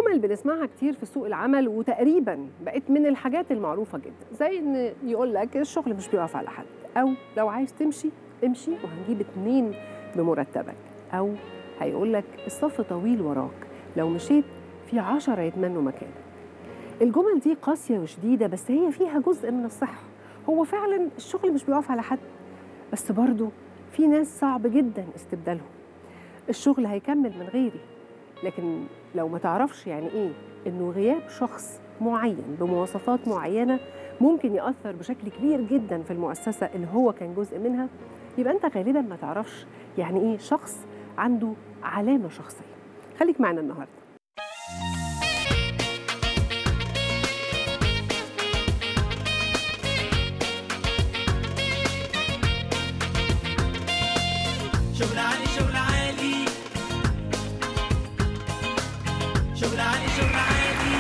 جمل بنسمعها كتير في سوق العمل وتقريبا بقت من الحاجات المعروفه جدا زي ان يقول لك الشغل مش بيقف على حد او لو عايز تمشي امشي وهنجيب اتنين بمرتبك او هيقول لك الصف طويل وراك لو مشيت في عشرة يتمنوا مكانك الجمل دي قاسية وشديدة بس هي فيها جزء من الصحة هو فعلا الشغل مش بيقف على حد بس برضه في ناس صعب جدا استبدالهم الشغل هيكمل من غيري لكن لو ما تعرفش يعني ايه انه غياب شخص معين بمواصفات معينه ممكن ياثر بشكل كبير جدا في المؤسسه اللي هو كان جزء منها يبقى انت غالبا ما تعرفش يعني ايه شخص عنده علامه شخصيه خليك معنا النهارده شغل عالي شغل عالي شغل عالي شغل عالي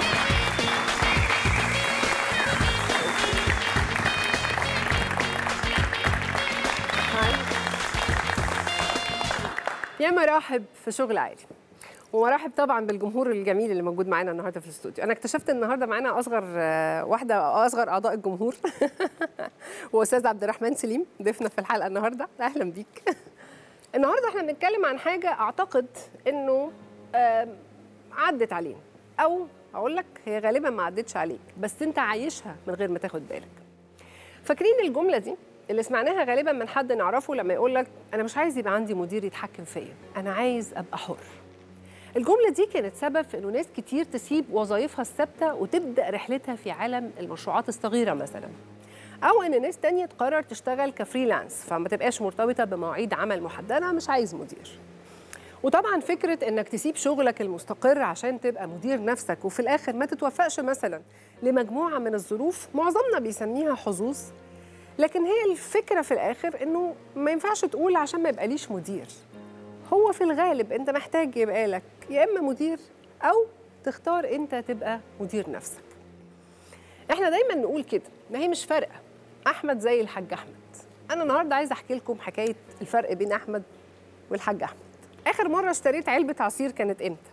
يا مراحب في شغل عالي ومراحب طبعا بالجمهور الجميل اللي موجود معانا النهارده في الاستوديو انا اكتشفت النهارده معانا اصغر آه، واحده اصغر اعضاء الجمهور هو استاذ عبد الرحمن سليم ضيفنا في الحلقه النهارده اهلا بيك النهارده احنا بنتكلم عن حاجه اعتقد انه آم، عدت علينا او اقول لك هي غالبا ما عدتش عليك بس انت عايشها من غير ما تاخد بالك فاكرين الجمله دي اللي سمعناها غالبا من حد نعرفه لما يقول لك انا مش عايز يبقى عندي مدير يتحكم فيا انا عايز ابقى حر الجمله دي كانت سبب في انه ناس كتير تسيب وظائفها الثابته وتبدا رحلتها في عالم المشروعات الصغيره مثلا او ان ناس تانية تقرر تشتغل كفريلانس فما تبقاش مرتبطه بمواعيد عمل محدده أنا مش عايز مدير وطبعا فكره انك تسيب شغلك المستقر عشان تبقى مدير نفسك وفي الاخر ما تتوفقش مثلا لمجموعه من الظروف معظمنا بيسميها حظوظ لكن هي الفكره في الاخر انه ما ينفعش تقول عشان ما يبقاليش مدير هو في الغالب انت محتاج يبقى لك يا اما مدير او تختار انت تبقى مدير نفسك احنا دايما نقول كده ما هي مش فارقه احمد زي الحاج احمد انا النهارده عايزه احكي لكم حكايه الفرق بين احمد والحاج احمد اخر مره اشتريت علبه عصير كانت امتى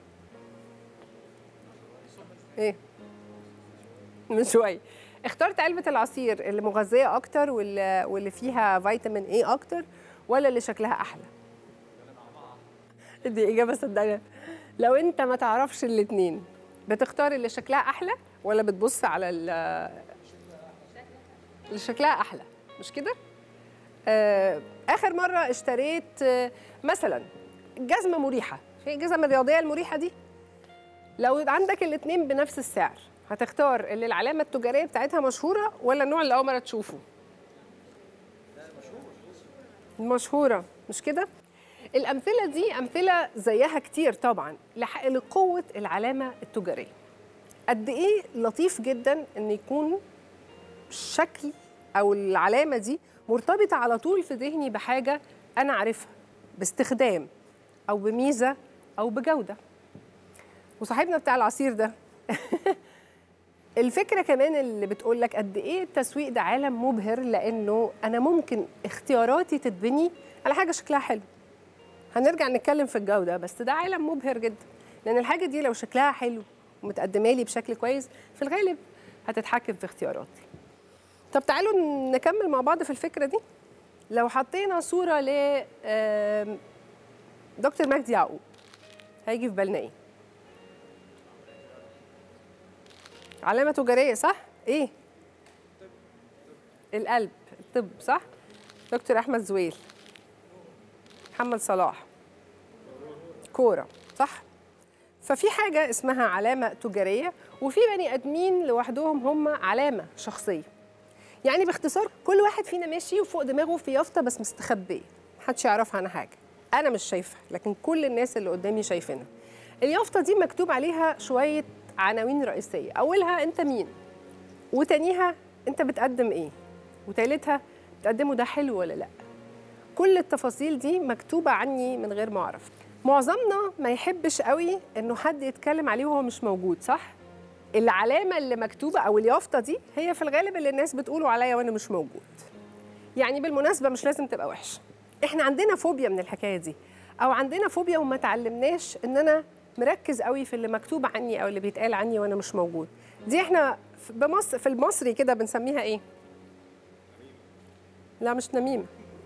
ايه من شويه اخترت علبه العصير اللي مغذيه اكتر واللي, واللي فيها فيتامين ايه اكتر ولا اللي شكلها احلى دي اجابه صدقني لو انت ما تعرفش الاثنين بتختار اللي شكلها احلى ولا بتبص على ال- اللي شكلها احلى مش كده آه اخر مره اشتريت آه مثلا جزمه مريحه في الجزم الرياضيه المريحه دي لو عندك الاثنين بنفس السعر هتختار اللي العلامه التجاريه بتاعتها مشهوره ولا النوع اللي اول مره تشوفه مشهوره مش كده الامثله دي امثله زيها كتير طبعا لح- لقوه العلامه التجاريه قد ايه لطيف جدا ان يكون الشكل او العلامه دي مرتبطه على طول في ذهني بحاجه انا عارفها باستخدام او بميزه او بجوده وصاحبنا بتاع العصير ده الفكره كمان اللي بتقول لك قد ايه التسويق ده عالم مبهر لانه انا ممكن اختياراتي تتبني على حاجه شكلها حلو هنرجع نتكلم في الجوده بس ده عالم مبهر جدا لان الحاجه دي لو شكلها حلو ومتقدمه لي بشكل كويس في الغالب هتتحكم في اختياراتي طب تعالوا نكمل مع بعض في الفكره دي لو حطينا صوره ل آم، دكتور مجدي يعقوب هيجي في بالنا ايه علامه تجاريه صح ايه القلب الطب صح دكتور احمد زويل محمد صلاح كوره صح ففي حاجه اسمها علامه تجاريه وفي بني ادمين لوحدهم هم علامه شخصيه يعني باختصار كل واحد فينا ماشي وفوق دماغه في يافطه بس مستخبيه محدش يعرف عنها حاجه انا مش شايفها لكن كل الناس اللي قدامي شايفينها اليافطه دي مكتوب عليها شويه عناوين رئيسيه اولها انت مين وتانيها انت بتقدم ايه وتالتها بتقدمه ده حلو ولا لا كل التفاصيل دي مكتوبه عني من غير ما اعرف معظمنا ما يحبش قوي انه حد يتكلم عليه وهو مش موجود صح العلامه اللي مكتوبه او اليافطه دي هي في الغالب اللي الناس بتقوله عليا وانا مش موجود يعني بالمناسبه مش لازم تبقى وحشه احنا عندنا فوبيا من الحكايه دي او عندنا فوبيا وما تعلمناش ان انا مركز قوي في اللي مكتوب عني او اللي بيتقال عني وانا مش موجود دي احنا في- بمصر في المصري كده بنسميها ايه لا مش نميمه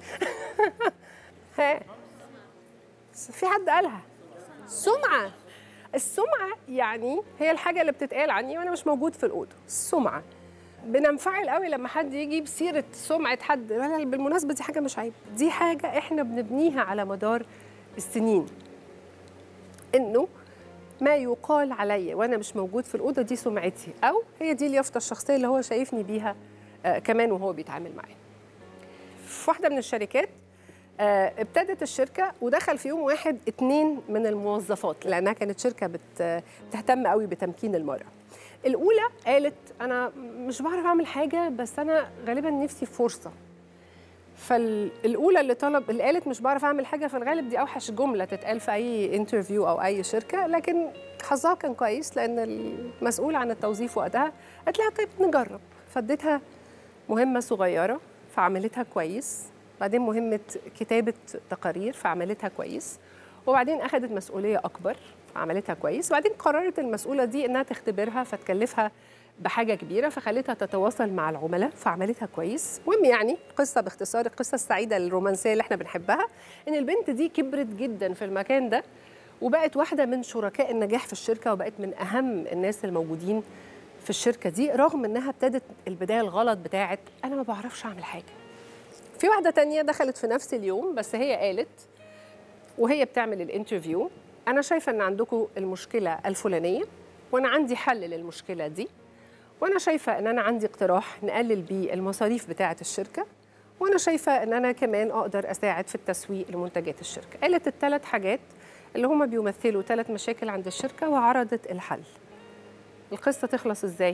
ها في حد قالها سمعه السمعه يعني هي الحاجه اللي بتتقال عني وانا مش موجود في الاوضه السمعه بننفعل قوي لما حد يجي يجيب سيره سمعه حد لا لا بالمناسبه دي حاجه مش عيب دي حاجه احنا بنبنيها على مدار السنين انه ما يقال عليا وانا مش موجود في الاوضه دي سمعتي او هي دي اليافطه الشخصيه اللي هو شايفني بيها آه كمان وهو بيتعامل معايا في واحده من الشركات آه، ابتدت الشركه ودخل في يوم واحد اتنين من الموظفات لانها كانت شركه بت بتهتم قوي بتمكين المراه الاولى قالت انا مش بعرف اعمل حاجه بس انا غالبا نفسي في فرصه فالاولى اللي طلب اللي قالت مش بعرف اعمل حاجه في الغالب دي اوحش جمله تتقال في اي انترفيو او اي شركه لكن حظها كان كويس لان المسؤول عن التوظيف وقتها قالت لها طيب نجرب فاديتها مهمه صغيره فعملتها كويس بعدين مهمه كتابه تقارير فعملتها كويس وبعدين اخذت مسؤوليه اكبر فعملتها كويس وبعدين قررت المسؤوله دي انها تختبرها فتكلفها بحاجه كبيره فخلتها تتواصل مع العملاء فعملتها كويس المهم يعني قصه باختصار القصه السعيده الرومانسيه اللي احنا بنحبها ان البنت دي كبرت جدا في المكان ده وبقت واحده من شركاء النجاح في الشركه وبقت من اهم الناس الموجودين في الشركه دي رغم انها ابتدت البدايه الغلط بتاعت انا ما بعرفش اعمل حاجه في واحده تانية دخلت في نفس اليوم بس هي قالت وهي بتعمل الانترفيو انا شايفه ان عندكم المشكله الفلانيه وانا عندي حل للمشكله دي وانا شايفه ان انا عندي اقتراح نقلل بيه المصاريف بتاعه الشركه وانا شايفه ان انا كمان اقدر اساعد في التسويق لمنتجات الشركه قالت الثلاث حاجات اللي هما بيمثلوا ثلاث مشاكل عند الشركه وعرضت الحل القصه تخلص ازاي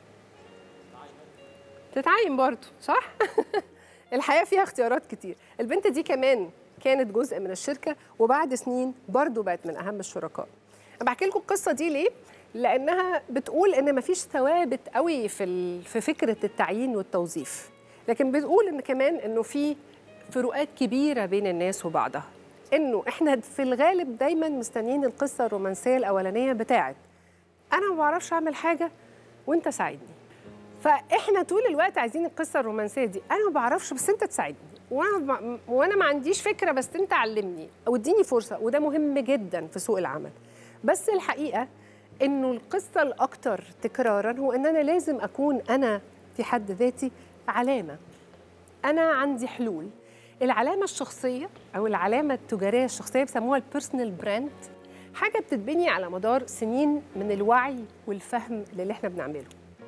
تتعين برضه صح الحياه فيها اختيارات كتير البنت دي كمان كانت جزء من الشركه وبعد سنين برضه بقت من اهم الشركاء انا بحكي لكم القصه دي ليه لانها بتقول ان مفيش ثوابت قوي في ال- في فكره التعيين والتوظيف لكن بتقول ان كمان انه في فروقات كبيره بين الناس وبعضها انه احنا في الغالب دايما مستنيين القصه الرومانسيه الاولانيه بتاعت انا ما بعرفش اعمل حاجه وانت ساعدني فاحنا طول الوقت عايزين القصه الرومانسيه دي انا ما بعرفش بس انت تساعدني وانا ب... وانا ما عنديش فكره بس انت علمني او اديني فرصه وده مهم جدا في سوق العمل بس الحقيقه انه القصه الاكثر تكرارا هو ان انا لازم اكون انا في حد ذاتي علامه انا عندي حلول العلامه الشخصيه او العلامه التجاريه الشخصيه بيسموها البيرسونال براند حاجه بتتبني على مدار سنين من الوعي والفهم للي احنا بنعمله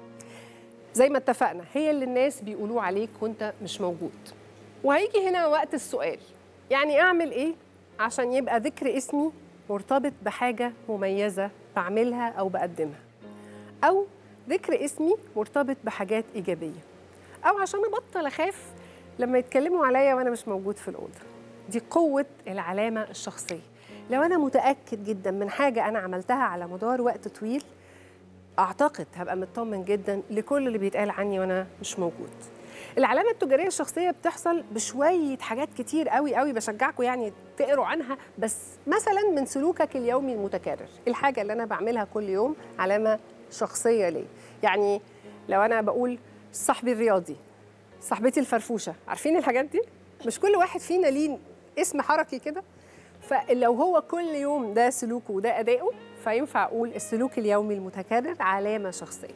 زي ما اتفقنا هي اللي الناس بيقولوا عليك وانت مش موجود وهيجي هنا وقت السؤال يعني اعمل ايه عشان يبقى ذكر اسمي مرتبط بحاجه مميزه بعملها او بقدمها او ذكر اسمي مرتبط بحاجات ايجابيه او عشان ابطل اخاف لما يتكلموا عليا وانا مش موجود في الاوضه دي قوه العلامه الشخصيه لو انا متاكد جدا من حاجه انا عملتها على مدار وقت طويل اعتقد هبقى مطمن جدا لكل اللي بيتقال عني وانا مش موجود العلامه التجاريه الشخصيه بتحصل بشويه حاجات كتير قوي قوي بشجعكم يعني تقروا عنها بس مثلا من سلوكك اليومي المتكرر الحاجه اللي انا بعملها كل يوم علامه شخصيه ليه يعني لو انا بقول صاحبي الرياضي صاحبتي الفرفوشه عارفين الحاجات دي مش كل واحد فينا ليه اسم حركي كده فلو هو كل يوم ده سلوكه وده اداؤه فينفع اقول السلوك اليومي المتكرر علامه شخصيه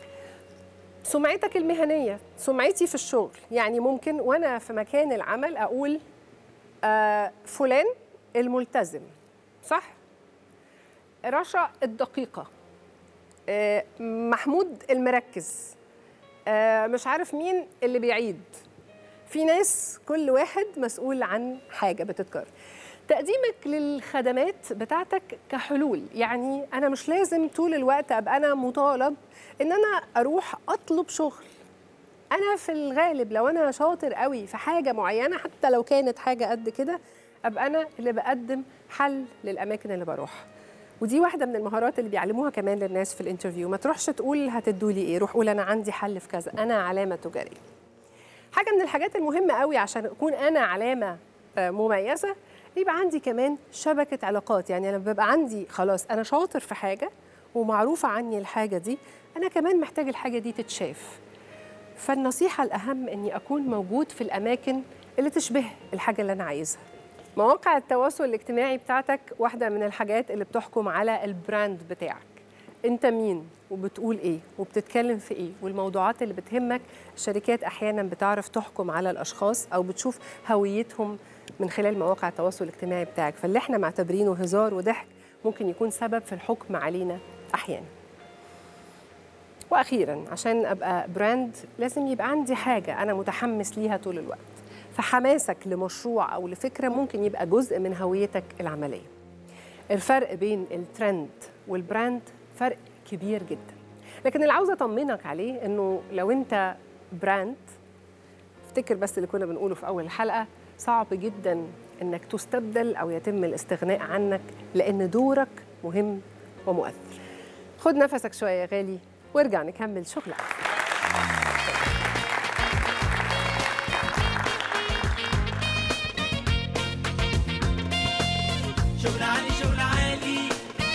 سمعتك المهنيه سمعتي في الشغل يعني ممكن وانا في مكان العمل اقول آه فلان الملتزم صح رشا الدقيقه آه محمود المركز آه مش عارف مين اللي بيعيد في ناس كل واحد مسؤول عن حاجه بتتكرر تقديمك للخدمات بتاعتك كحلول يعني انا مش لازم طول الوقت ابقى انا مطالب ان انا اروح اطلب شغل انا في الغالب لو انا شاطر قوي في حاجه معينه حتى لو كانت حاجه قد كده ابقى انا اللي بقدم حل للاماكن اللي بروحها ودي واحده من المهارات اللي بيعلموها كمان للناس في الانترفيو ما تروحش تقول هتدوا لي ايه روح قول انا عندي حل في كذا انا علامه تجاريه حاجه من الحاجات المهمه قوي عشان اكون انا علامه آه، مميزه يبقى عندي كمان شبكه علاقات يعني لما ببقى عندي خلاص انا شاطر في حاجه ومعروفه عني الحاجه دي انا كمان محتاج الحاجه دي تتشاف فالنصيحه الاهم اني اكون موجود في الاماكن اللي تشبه الحاجه اللي انا عايزها مواقع التواصل الاجتماعي بتاعتك واحده من الحاجات اللي بتحكم على البراند بتاعك انت مين وبتقول ايه وبتتكلم في ايه والموضوعات اللي بتهمك الشركات احيانا بتعرف تحكم على الاشخاص او بتشوف هويتهم من خلال مواقع التواصل الاجتماعي بتاعك فاللي احنا معتبرينه هزار وضحك ممكن يكون سبب في الحكم علينا احيانا واخيرا عشان ابقى براند لازم يبقى عندي حاجه انا متحمس ليها طول الوقت فحماسك لمشروع او لفكره ممكن يبقى جزء من هويتك العمليه الفرق بين الترند والبراند فرق كبير جدا لكن اللي عاوزه اطمنك عليه انه لو انت براند افتكر بس اللي كنا بنقوله في اول الحلقه صعب جدا انك تستبدل او يتم الاستغناء عنك لان دورك مهم ومؤثر خد نفسك شويه يا غالي وارجع نكمل شغلك شغل عالي شغل عالي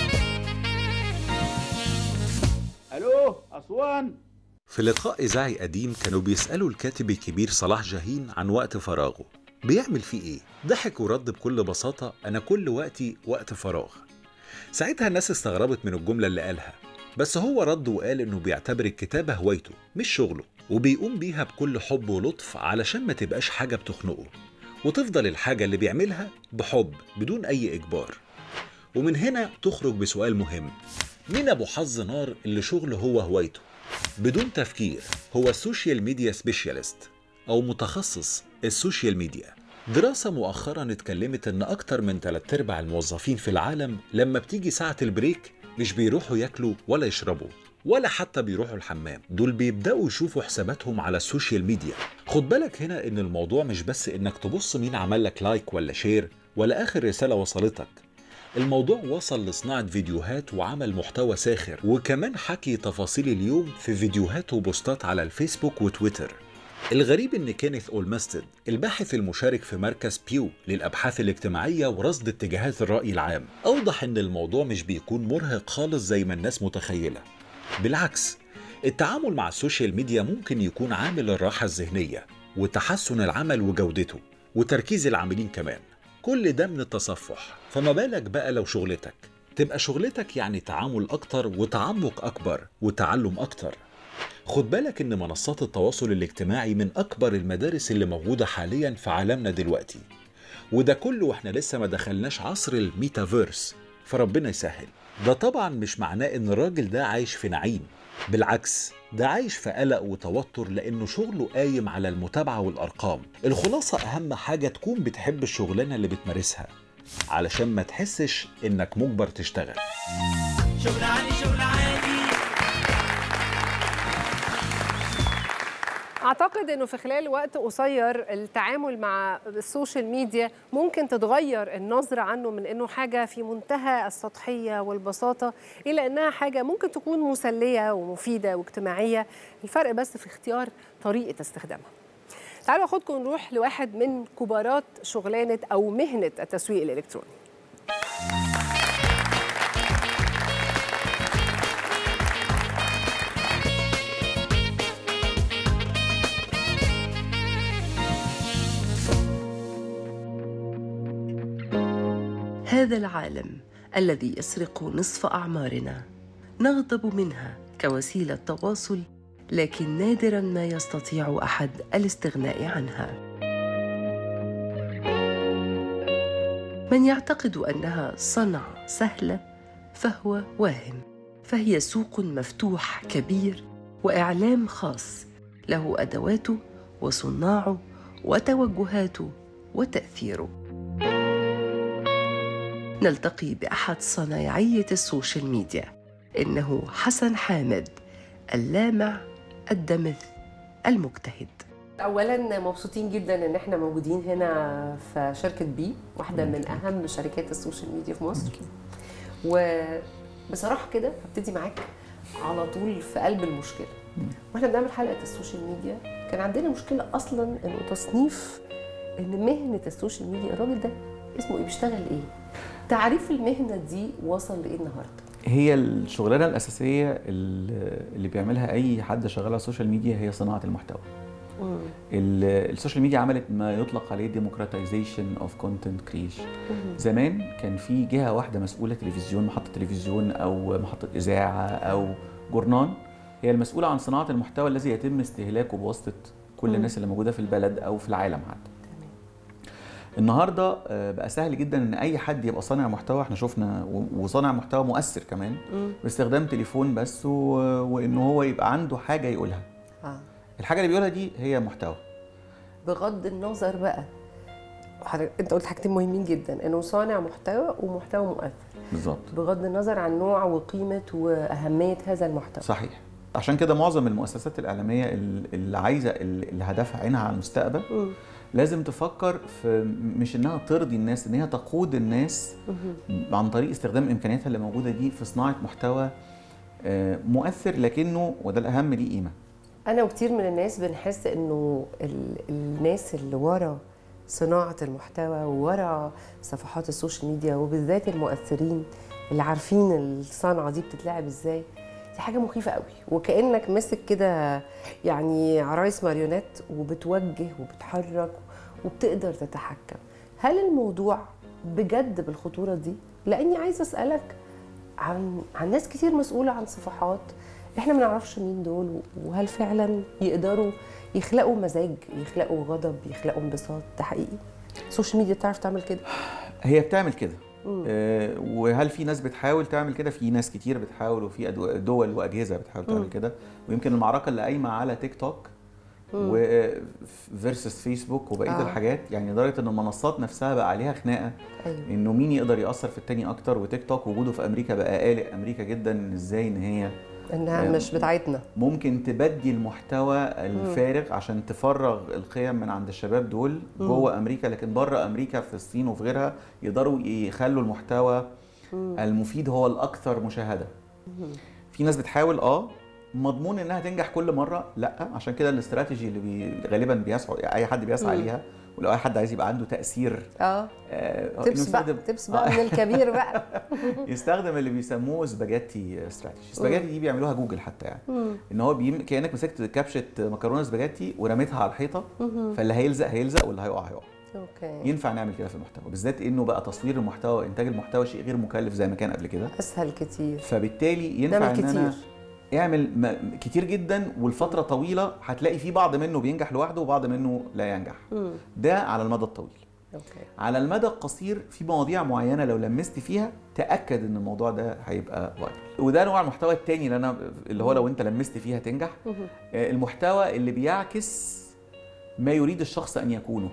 الو اسوان في لقاء إذاعي قديم كانوا بيسألوا الكاتب الكبير صلاح جاهين عن وقت فراغه بيعمل فيه إيه؟ ضحك ورد بكل بساطة أنا كل وقتي وقت فراغ ساعتها الناس استغربت من الجملة اللي قالها بس هو رد وقال إنه بيعتبر الكتابة هوايته مش شغله وبيقوم بيها بكل حب ولطف علشان ما تبقاش حاجة بتخنقه وتفضل الحاجة اللي بيعملها بحب بدون أي إجبار ومن هنا تخرج بسؤال مهم مين أبو حظ نار اللي شغله هو هوايته بدون تفكير هو السوشيال ميديا سبيشاليست أو متخصص السوشيال ميديا دراسة مؤخرا اتكلمت ان اكتر من تلات ارباع الموظفين في العالم لما بتيجي ساعة البريك مش بيروحوا ياكلوا ولا يشربوا ولا حتى بيروحوا الحمام دول بيبدأوا يشوفوا حساباتهم على السوشيال ميديا خد بالك هنا ان الموضوع مش بس انك تبص مين عمل لك لايك ولا شير ولا اخر رسالة وصلتك الموضوع وصل لصناعة فيديوهات وعمل محتوى ساخر وكمان حكي تفاصيل اليوم في فيديوهات وبوستات على الفيسبوك وتويتر الغريب ان كينيث اولمستد الباحث المشارك في مركز بيو للابحاث الاجتماعيه ورصد اتجاهات الراي العام اوضح ان الموضوع مش بيكون مرهق خالص زي ما الناس متخيله بالعكس التعامل مع السوشيال ميديا ممكن يكون عامل الراحه الذهنيه وتحسن العمل وجودته وتركيز العاملين كمان كل ده من التصفح فما بالك بقى لو شغلتك تبقى شغلتك يعني تعامل اكتر وتعمق اكبر وتعلم اكتر خد بالك ان منصات التواصل الاجتماعي من اكبر المدارس اللي موجوده حاليا في عالمنا دلوقتي وده كله واحنا لسه ما دخلناش عصر الميتافيرس فربنا يسهل ده طبعا مش معناه ان الراجل ده عايش في نعيم بالعكس ده عايش في قلق وتوتر لانه شغله قايم على المتابعه والارقام الخلاصه اهم حاجه تكون بتحب الشغلانه اللي بتمارسها علشان ما تحسش انك مجبر تشتغل شغل عالي شغل عالي اعتقد انه في خلال وقت قصير التعامل مع السوشيال ميديا ممكن تتغير النظره عنه من انه حاجه في منتهى السطحيه والبساطه الى انها حاجه ممكن تكون مسليه ومفيده واجتماعيه الفرق بس في اختيار طريقه استخدامها تعالوا اخدكم نروح لواحد من كبارات شغلانه او مهنه التسويق الالكتروني هذا العالم الذي يسرق نصف اعمارنا نغضب منها كوسيله تواصل لكن نادرا ما يستطيع احد الاستغناء عنها من يعتقد انها صنعه سهله فهو واهم فهي سوق مفتوح كبير واعلام خاص له ادواته وصناعه وتوجهاته وتاثيره نلتقي باحد صنايعيه السوشيال ميديا انه حسن حامد اللامع الدمث المجتهد اولا مبسوطين جدا ان احنا موجودين هنا في شركه بي واحده من اهم شركات السوشيال ميديا في مصر وبصراحه كده هبتدي معاك على طول في قلب المشكله واحنا بنعمل حلقه السوشيال ميديا كان عندنا مشكله اصلا انه تصنيف ان مهنه السوشيال ميديا الراجل ده اسمه ايه بيشتغل ايه تعريف المهنه دي وصل لايه النهارده هي الشغلانه الاساسيه اللي اللي بيعملها اي حد شغال على السوشيال ميديا هي صناعه المحتوى ال- السوشيال ميديا عملت ما يطلق عليه democratization اوف كونتنت كريشن زمان كان في جهه واحده مسؤوله تلفزيون محطه تلفزيون او محطه اذاعه او جورنان هي المسؤوله عن صناعه المحتوى الذي يتم استهلاكه بواسطه كل الناس اللي موجوده في البلد او في العالم حتى النهارده آه، بقى سهل جدا ان اي حد يبقى صانع محتوى احنا شفنا و- وصانع محتوى مؤثر كمان باستخدام تليفون بس و... وان هو يبقى عنده حاجه يقولها اه الحاجه اللي بيقولها دي هي محتوى بغض النظر بقى حضرتك انت قلت حاجتين مهمين جدا انه صانع محتوى ومحتوى مؤثر بالظبط بغض النظر عن نوع وقيمه واهميه هذا المحتوى صحيح عشان كده معظم المؤسسات الاعلاميه ال- اللي عايزه ال- اللي هدفها عينها على المستقبل لازم تفكر في مش انها ترضي الناس ان هي تقود الناس عن طريق استخدام الامكانيات اللي موجوده دي في صناعه محتوى آه، مؤثر لكنه وده الاهم ليه قيمه انا وكتير من الناس بنحس انه ال- الناس اللي ورا صناعه المحتوى وورا صفحات السوشيال ميديا وبالذات المؤثرين اللي عارفين الصنعه دي بتتلعب ازاي دي حاجه مخيفه قوي وكانك ماسك كده يعني عرايس ماريونات وبتوجه وبتحرك وبتقدر تتحكم هل الموضوع بجد بالخطوره دي لاني عايزه اسالك عن عن ناس كتير مسؤوله عن صفحات احنا ما نعرفش مين دول وهل فعلا يقدروا يخلقوا مزاج يخلقوا غضب يخلقوا انبساط ده حقيقي السوشيال ميديا بتعرف تعمل كده هي بتعمل كده آه، وهل في ناس بتحاول تعمل كده في ناس كتير بتحاول وفي أدو- دول واجهزه بتحاول تعمل كده ويمكن المعركه اللي قايمه على تيك توك وفيرسس فيسبوك وبقيه آه. آه. الحاجات يعني لدرجه ان المنصات نفسها بقى عليها خناقه ايوه انه مين يقدر ياثر في التاني اكتر وتيك توك وجوده في امريكا بقى قالق امريكا جدا ازاي ان هي انها آه. مش بتاعتنا ممكن تبدي المحتوى الفارغ عشان تفرغ القيم من عند الشباب دول جوه امريكا لكن بره امريكا في الصين وفي غيرها يقدروا يخلوا المحتوى المفيد هو الاكثر مشاهده في ناس بتحاول اه مضمون انها تنجح كل مره لا عشان كده الاستراتيجي اللي بي غالبا بيسعى اي حد بيسعى ليها ولو اي حد عايز يبقى عنده تاثير اه آه، تبس بقى يستخدم- تبس بقى من الكبير بقى يستخدم اللي بيسموه سباجيتي استراتيجي سباجيتي دي بيعملوها جوجل حتى يعني ان هو بيم... كانك مسكت كبشه مكرونه سباجيتي ورميتها على الحيطه فاللي هيلزق هيلزق واللي هيقع هيقع اوكي ينفع نعمل كده في المحتوى بالذات انه بقى تصوير المحتوى وانتاج المحتوى شيء غير مكلف زي ما كان قبل كده اسهل كتير فبالتالي ينفع نعمل ان انا كتير. اعمل م... كتير جدا والفتره طويله هتلاقي في بعض منه بينجح لوحده وبعض منه لا ينجح ده على المدى الطويل اوكي على المدى القصير في مواضيع معينه لو لمست فيها تاكد ان الموضوع ده هيبقى فايرال وده نوع المحتوى التاني اللي انا اللي هو لو انت لمست فيها تنجح آه، المحتوى اللي بيعكس ما يريد الشخص ان يكونه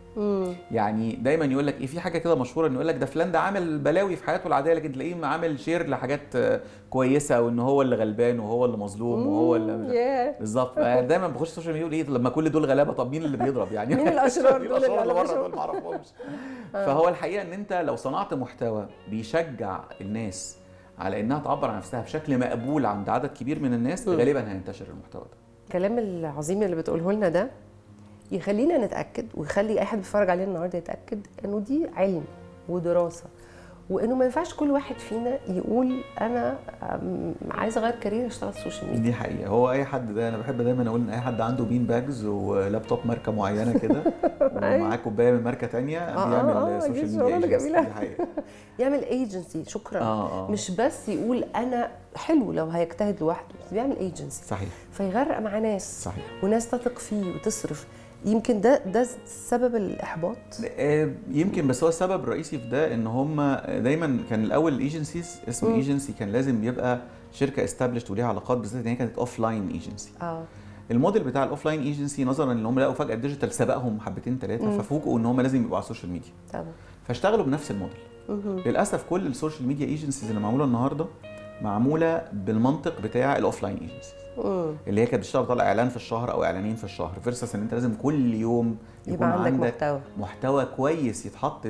يعني دايما يقول لك ايه في حاجه كده مشهوره انه يقول لك ده فلان ده عامل بلاوي في حياته العاديه لكن تلاقيه عامل شير لحاجات آه، كويسه وان هو اللي غلبان وهو اللي مظلوم وهو اللي ياه بالظبط آه، دايما بخش السوشيال ميديا يقول ايه لما كل دول غلابه طب مين اللي بيضرب يعني مين الأشرار مين دول الاشرار اللي اللي على بره وشهم؟ دول ما اعرفهمش فهو الحقيقه ان انت لو صنعت محتوى بيشجع الناس على انها تعبر عن نفسها بشكل مقبول عند عدد كبير من الناس غالبا هينتشر المحتوى ده الكلام العظيم اللي بتقوله لنا ده يخلينا نتاكد ويخلي اي حد بيتفرج علينا النهارده يتاكد انه دي علم ودراسه وانه ما ينفعش كل واحد فينا يقول انا أم، عايز اغير كارير اشتغل سوشيال ميديا دي حقيقه هو اي حد ده انا بحب دايما اقول ان اي حد عنده بين باجز ولابتوب ماركه معينه كده ومعاه كوبايه من ماركه تانية آه، بيعمل آه، دي سوشيال شغلانة ميديا agency. جميلة. دي حقيقه يعمل ايجنسي شكرا اه اه مش بس يقول انا حلو لو هيجتهد لوحده بس بيعمل ايجنسي صحيح فيغرق مع ناس صحيح وناس تثق فيه وتصرف يمكن ده ده سبب الاحباط آه، يمكن بس هو السبب الرئيسي في ده ان هم دايما كان الاول الايجنسيز اسم ايجنسي كان لازم يبقى شركه استابلشت وليها علاقات بالذات ان هي كانت اوف لاين ايجنسي اه الموديل بتاع الاوف لاين ايجنسي نظرا ان هم لقوا فجاه الديجيتال سبقهم حبتين ثلاثه ففوجئوا ان هم لازم يبقوا على السوشيال ميديا طبعا فاشتغلوا بنفس الموديل للاسف كل السوشيال ميديا ايجنسيز اللي معموله النهارده معموله بالمنطق بتاع الاوف لاين ايجنسيز مم. اللي هي كانت بتشتغل طالع اعلان في الشهر او اعلانين في الشهر فيرسس ان انت لازم كل يوم يكون يبقى عندك عندك محتوى محتوى كويس يتحط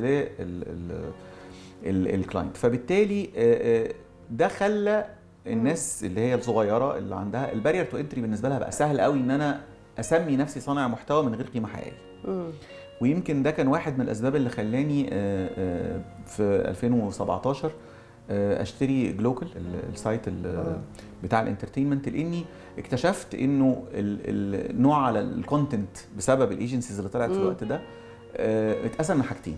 للكلاينت فبالتالي آه، آه، ده خلى الناس اللي هي الصغيره اللي عندها البارير تو انتري بالنسبه لها بقى سهل قوي ان انا اسمي نفسي صانع محتوى من غير قيمه حقيقيه مم. ويمكن ده كان واحد من الاسباب اللي خلاني آه، آه، في 2017 آه، اشتري جلوكال ال- السايت ال- بتاع الانترتينمنت لاني اكتشفت انه ال- ال- النوع على الكونتنت بسبب الايجنسيز اللي طلعت في مم. الوقت ده آه، اتقسم لحاجتين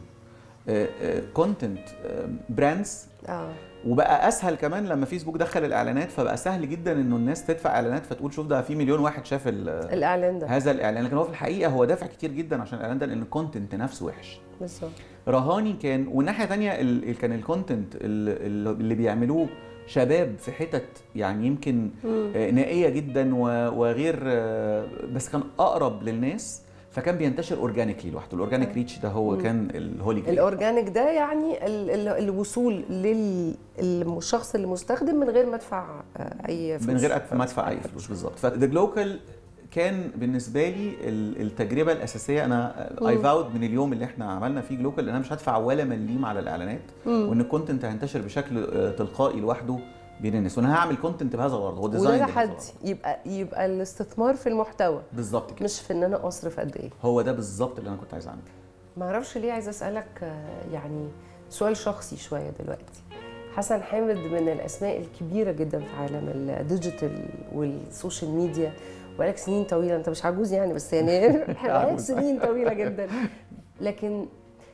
كونتنت براندز اه وبقى اسهل كمان لما فيسبوك دخل الاعلانات فبقى سهل جدا انه الناس تدفع اعلانات فتقول شوف ده في مليون واحد شاف ال- الاعلان ده هذا الاعلان لكن هو في الحقيقه هو دافع كتير جدا عشان الاعلان ده لان الكونتنت نفسه وحش بالظبط رهاني كان والناحيه تانية ال- ال- كان الكونتنت ال- ال- اللي بيعملوه شباب في حتت يعني يمكن آه، نائيه جدا و- وغير آه، بس كان اقرب للناس فكان بينتشر اورجانيكلي لوحده الاورجانيك ريتش ده هو كان الهولي جريل. الاورجانيك ده يعني ال ال الوصول للشخص المستخدم من غير ما ادفع آه، اي فلوس من غير أدفع- ما ادفع اي فلوس بالظبط فذا جلوكال كان بالنسبه لي ال- التجربه الاساسيه انا اي فاود من اليوم اللي احنا عملنا فيه جلوكال ان انا مش هدفع ولا مليم على الاعلانات وان الكونتنت هينتشر بشكل آه، تلقائي لوحده بين الناس وانا هعمل كونتنت بهذا الغرض هو وده ديزاين تحدي يبقى يبقى الاستثمار في المحتوى بالظبط كده مش في ان انا اصرف قد ايه هو ده بالظبط اللي انا كنت عايز اعمله ما اعرفش ليه عايزه اسالك آه، يعني سؤال شخصي شويه دلوقتي حسن حامد من الاسماء الكبيره جدا في عالم الديجيتال والسوشيال ميديا بقالك سنين طويله انت مش عجوز يعني بس يعني بقالك عجوز. سنين طويله جدا لكن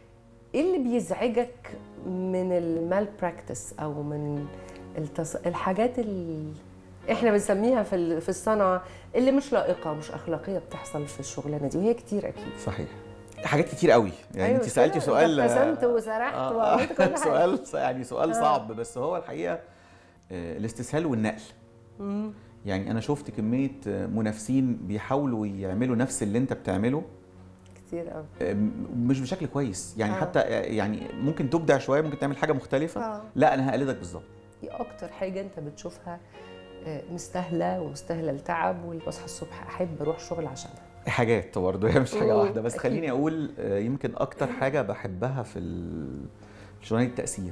ايه اللي بيزعجك من المال براكتس او من التص... الحاجات اللي احنا بنسميها في ال- في الصنعه اللي مش لائقه مش اخلاقيه بتحصل في الشغلانه دي وهي كتير اكيد صحيح حاجات كتير قوي يعني أيوة انت كده، سالتي أنت سؤال ابتسمت وسرحت آه، وعملت كل حاجه سؤال يعني سؤال آه. صعب بس هو الحقيقه آه، الاستسهال والنقل مم. يعني انا شفت كميه آه، منافسين بيحاولوا يعملوا نفس اللي انت بتعمله كتير قوي آه، مش بشكل كويس يعني آه. حتى آه، يعني ممكن تبدع شويه ممكن تعمل حاجه مختلفه آه. لا انا هقلدك بالظبط ايه اكتر حاجه انت بتشوفها آه، مستاهله ومستاهله التعب واصحى الصبح احب اروح شغل عشانها حاجات برضه هي مش حاجه مم، واحده بس أكيد. خليني اقول آه، يمكن اكتر حاجه بحبها في ال- في شغلانه التاثير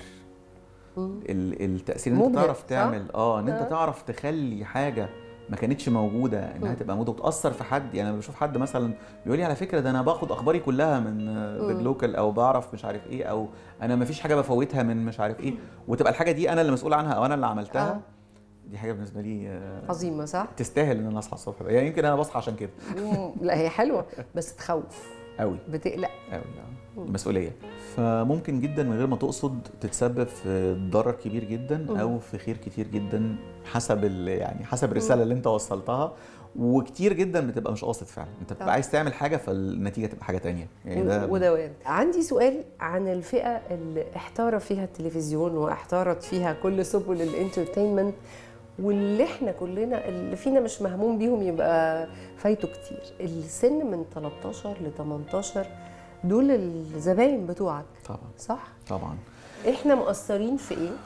مم. ال- التاثير ان انت مبهر، تعرف صح؟ تعمل اه ان آه. انت تعرف تخلي حاجه ما كانتش موجوده انها مم. تبقى موجوده وتاثر في حد يعني انا بشوف حد مثلا بيقول لي على فكره ده انا باخد اخباري كلها من مم. لوكال او بعرف مش عارف ايه او انا ما فيش حاجه بفوتها من مش عارف ايه وتبقى الحاجه دي انا اللي مسؤول عنها او انا اللي عملتها آه. دي حاجه بالنسبه لي آه، عظيمه صح؟ تستاهل ان انا اصحى الصبح يعني يمكن انا بصحى عشان كده مم. لا هي حلوه بس تخوف قوي بتقلق قوي مسؤوليه فممكن جدا من غير ما تقصد تتسبب في ضرر كبير جدا او في خير كتير جدا حسب ال- يعني حسب الرساله اللي انت وصلتها وكتير جدا بتبقى مش قاصد فعلا انت طبعا. بتبقى عايز تعمل حاجه فالنتيجه تبقى حاجه تانية يعني ده وده وارد عندي سؤال عن الفئه اللي احتار فيها التلفزيون واحتارت فيها كل سبل الانترتينمنت واللي احنا كلنا اللي فينا مش مهموم بيهم يبقى فايته كتير السن من 13 ل 18 دول الزباين بتوعك طبعا صح طبعا احنا مقصرين في ايه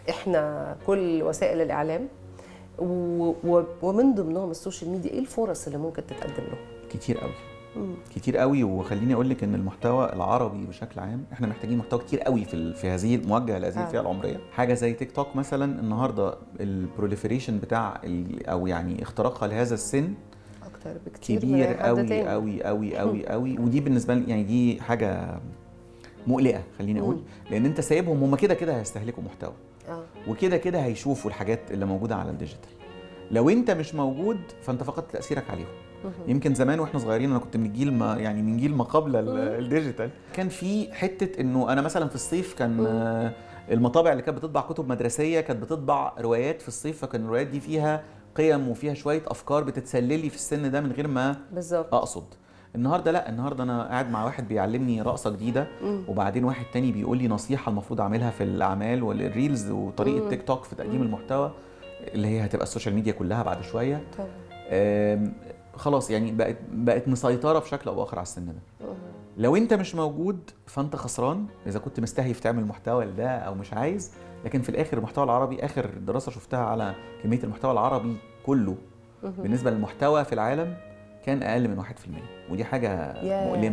احنا كل وسائل الاعلام و... و... ومن ضمنهم السوشيال ميديا ايه الفرص اللي ممكن تتقدم لهم كتير قوي مم. كتير قوي وخليني اقول لك ان المحتوى العربي بشكل عام احنا محتاجين محتوى كتير قوي في ال- في هذه موجه لهذه آه. الفئه العمريه حاجه زي تيك توك مثلا النهارده البروليفريشن بتاع ال- او يعني اختراقها لهذا السن اكتر بكتير من أي كبير حد قوي تاني. قوي قوي قوي قوي ودي بالنسبه لي يعني دي حاجه مقلقه خليني اقول مم. لان انت سايبهم هم كده كده هيستهلكوا محتوى اه وكده كده هيشوفوا الحاجات اللي موجوده على الديجيتال لو انت مش موجود فانت فقدت تاثيرك عليهم يمكن زمان واحنا صغيرين انا كنت من جيل ما يعني من جيل ما قبل ال- الديجيتال كان في حته انه انا مثلا في الصيف كان آه، المطابع اللي كانت بتطبع كتب مدرسيه كانت بتطبع روايات في الصيف فكان الروايات دي فيها قيم وفيها شويه افكار بتتسللي في السن ده من غير ما بالظبط اقصد النهارده لا النهارده انا قاعد مع واحد بيعلمني رقصه جديده مم. وبعدين واحد تاني بيقول لي نصيحه المفروض اعملها في الاعمال والريلز وطريقه مم. تيك توك في تقديم المحتوى اللي هي هتبقى السوشيال ميديا كلها بعد شويه طبعا آم، خلاص يعني بقت بقت مسيطره بشكل او باخر على السن ده لو انت مش موجود فانت خسران اذا كنت مستهيف تعمل محتوى لده او مش عايز لكن في الاخر المحتوى العربي اخر دراسه شفتها على كميه المحتوى العربي كله بالنسبه للمحتوى في العالم كان اقل من 1% ودي حاجه ياه. مؤلمه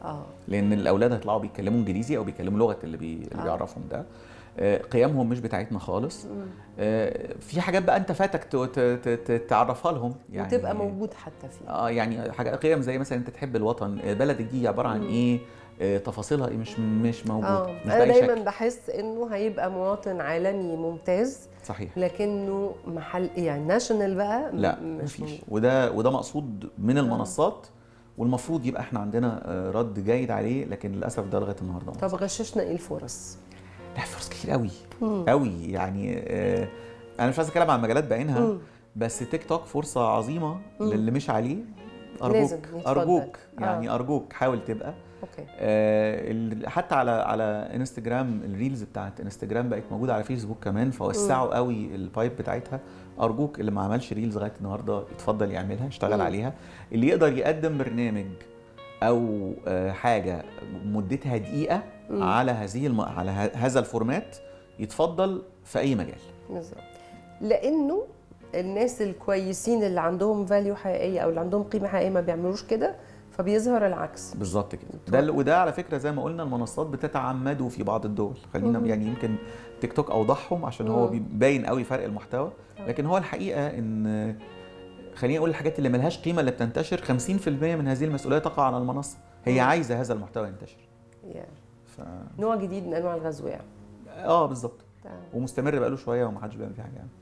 اه لان الاولاد هيطلعوا بيتكلموا انجليزي او بيتكلموا لغه اللي, بي... اللي آه. بيعرفهم ده آه، قيمهم مش بتاعتنا خالص آه، في حاجات بقى انت فاتك ت- ت- ت- ت- تعرفها لهم يعني وتبقى موجود حتى فيه اه يعني حاجه قيم زي مثلا انت تحب الوطن آه، بلدك دي عباره عن ايه آه، تفاصيلها ايه مش مش موجود اه مش انا بأي دايما شكل. بحس انه هيبقى مواطن عالمي ممتاز صحيح لكنه محل يعني ناشونال بقى م- لا مش مفيش موجود. وده وده مقصود من المنصات والمفروض يبقى احنا عندنا آه، رد جيد عليه لكن للاسف ده لغايه النهارده ما طب غششنا ايه الفرص لا فرص كتير قوي قوي يعني آه، انا مش عايز اتكلم عن مجالات بعينها مم. بس تيك توك فرصه عظيمه للي مش عليه لازم ارجوك يتفضل. ارجوك آه. يعني ارجوك حاول تبقى اوكي آه، ال- حتى على على انستجرام الريلز بتاعت انستجرام بقت موجوده على فيسبوك كمان فوسعوا قوي البايب بتاعتها ارجوك اللي ما عملش ريلز لغايه النهارده يتفضل يعملها يشتغل مم. عليها اللي يقدر يقدم برنامج او آه، حاجه مدتها دقيقه على هذه الم... على ه- هذا الفورمات يتفضل في اي مجال بالظبط لانه الناس الكويسين اللي عندهم فاليو حقيقيه او اللي عندهم قيمه حقيقيه ما بيعملوش كده فبيظهر العكس بالظبط كده ده ال- وده على فكره زي ما قلنا المنصات بتتعمده في بعض الدول خلينا يعني يمكن تيك توك اوضحهم عشان هو مم. باين قوي فرق المحتوى لكن هو الحقيقه ان خليني اقول الحاجات اللي ملهاش قيمه اللي بتنتشر 50% من هذه المسؤوليه تقع على المنصه هي مم. عايزه هذا المحتوى ينتشر يعني ف... نوع جديد من انواع الغزو يعني اه بالظبط تمام. ومستمر بقاله شويه ومحدش بيعمل فيه حاجه يعني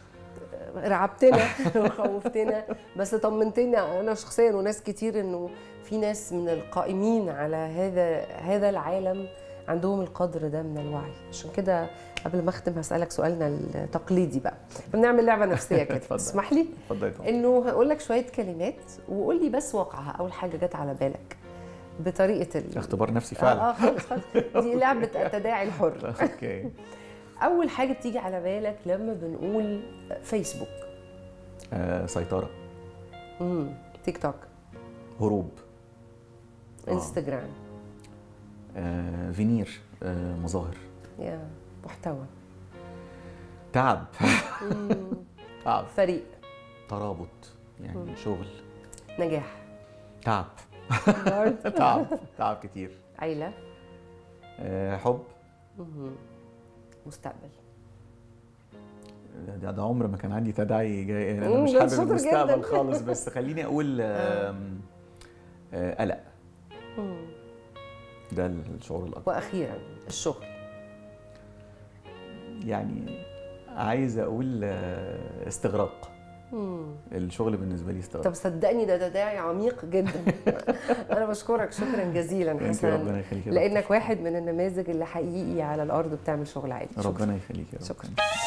رعبتنا وخوفتنا بس طمنتنا انا شخصيا وناس كتير انه في ناس من القائمين على هذا هذا العالم عندهم القدر ده من الوعي عشان كده قبل ما اختم هسالك سؤالنا التقليدي بقى بنعمل لعبه نفسيه كده اتفضل. تسمح لي اتفضل يا طبعا انه هقول لك شويه كلمات وقول لي بس واقعها اول حاجه جت على بالك بطريقه ال... اختبار نفسي اه فعلا اه خالص خالص دي لعبه التداعي الحر اوكي اول حاجه بتيجي على بالك لما بنقول فيسبوك آه سيطره امم تيك توك هروب آه. انستغرام آه فينير آه مظاهر يا محتوى تعب تعب فريق ترابط يعني شغل نجاح تعب برضه. تعب تعب كتير عيله آه، حب مستقبل ده, ده عمر ما كان عندي تداعي جاي انا مم، مش ده حابب شاطر المستقبل جداً. خالص بس خليني اقول آم، آه، قلق ده الشعور الاكبر واخيرا الشغل يعني عايز اقول آه، استغراق الشغل بالنسبه لي استغراق طب صدقني ده تداعي عميق جدا انا بشكرك شكرا جزيلا انت حسن ربنا يخليك يا لانك واحد من النماذج اللي حقيقي على الارض بتعمل شغل عادي دكتور. ربنا يخليك يا رب شكرا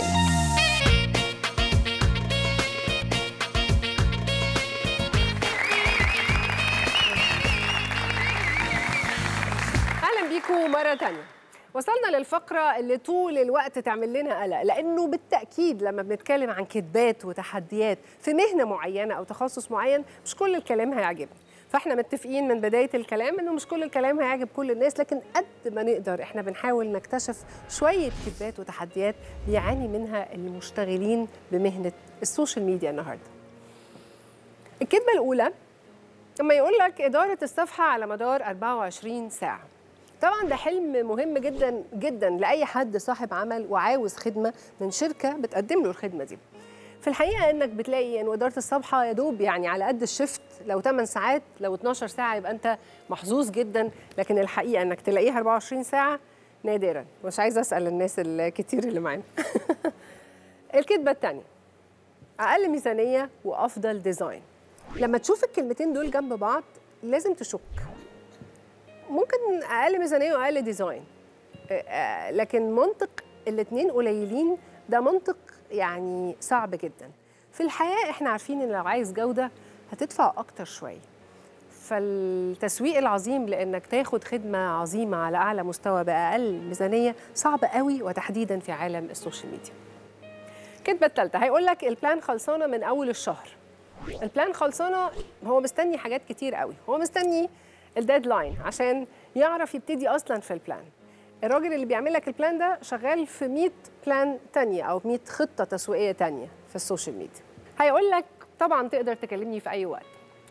اهلا بيكم مره تانية وصلنا للفقرة اللي طول الوقت تعمل لنا قلق لأنه بالتأكيد لما بنتكلم عن كذبات وتحديات في مهنة معينة أو تخصص معين مش كل الكلام هيعجبنا فاحنا متفقين من بداية الكلام انه مش كل الكلام هيعجب كل الناس لكن قد ما نقدر احنا بنحاول نكتشف شوية كذبات وتحديات بيعاني منها المشتغلين بمهنة السوشيال ميديا النهارده. الكذبة الأولى لما يقول لك إدارة الصفحة على مدار 24 ساعة طبعا ده حلم مهم جدا جدا لأي حد صاحب عمل وعاوز خدمة من شركة بتقدم له الخدمة دي في الحقيقة انك بتلاقي ان إدارة الصفحة يا دوب يعني على قد الشفت لو 8 ساعات لو 12 ساعة يبقى انت محظوظ جدا لكن الحقيقة انك تلاقيها 24 ساعة نادرا مش عايزة أسأل الناس الكتير اللي معانا الكذبة الثانية أقل ميزانية وأفضل ديزاين لما تشوف الكلمتين دول جنب بعض لازم تشك ممكن اقل ميزانيه واقل ديزاين آه، آه، لكن منطق الاتنين قليلين ده منطق يعني صعب جدا في الحياه احنا عارفين ان لو عايز جوده هتدفع اكتر شويه فالتسويق العظيم لانك تاخد خدمه عظيمه على اعلى مستوى باقل ميزانيه صعب قوي وتحديدا في عالم السوشيال ميديا الكذبه الثالثه هيقول لك البلان خلصانه من اول الشهر البلان خلصانه هو مستني حاجات كتير قوي هو مستني الديدلاين عشان يعرف يبتدي اصلا في البلان الراجل اللي بيعمل لك البلان ده شغال في 100 بلان تانية او 100 خطه تسويقيه تانية في السوشيال ميديا هيقول لك طبعا تقدر تكلمني في اي وقت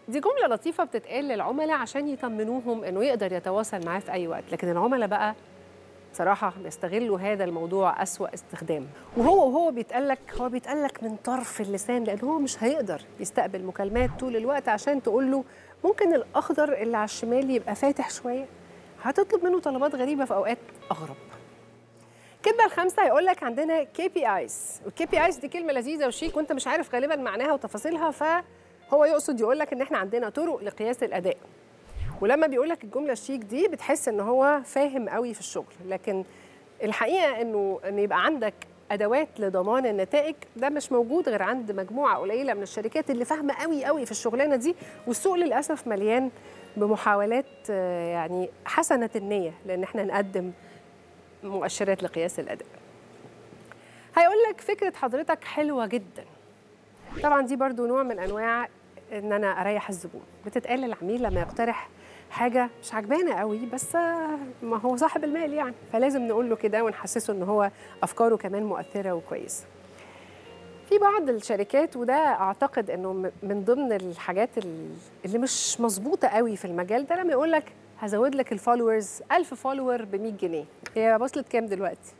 دي جمله لطيفه بتتقال للعملاء عشان يطمنوهم انه يقدر يتواصل معاه في اي وقت لكن العملاء بقى صراحة بيستغلوا هذا الموضوع أسوأ استخدام وهو وهو بيتقالك هو بيتقالك من طرف اللسان لأن هو مش هيقدر يستقبل مكالمات طول الوقت عشان تقول له ممكن الأخضر اللي على الشمال يبقى فاتح شوية هتطلب منه طلبات غريبة في أوقات أغرب الكلمة الخامسة هيقول لك عندنا كي بي ايز والكي بي ايز دي كلمة لذيذة وشيك وانت مش عارف غالبا معناها وتفاصيلها فهو يقصد يقول لك ان احنا عندنا طرق لقياس الأداء ولما بيقول لك الجمله الشيك دي بتحس ان هو فاهم قوي في الشغل لكن الحقيقه انه ان يبقى عندك ادوات لضمان النتائج ده مش موجود غير عند مجموعه قليله من الشركات اللي فاهمه قوي قوي في الشغلانه دي والسوق للاسف مليان بمحاولات آه، يعني حسنه النيه لان احنا نقدم مؤشرات لقياس الاداء هيقول لك فكره حضرتك حلوه جدا طبعا دي برضو نوع من انواع ان انا اريح الزبون بتتقال للعميل لما يقترح حاجه مش عجبانا قوي بس آه، ما هو صاحب المال يعني فلازم نقول له كده ونحسسه ان هو افكاره كمان مؤثره وكويسه في بعض الشركات وده اعتقد انه م- من ضمن الحاجات ال- اللي مش مظبوطه قوي في المجال ده لما يقول لك هزود لك الفولورز 1000 فولور ب 100 جنيه هي وصلت كام دلوقتي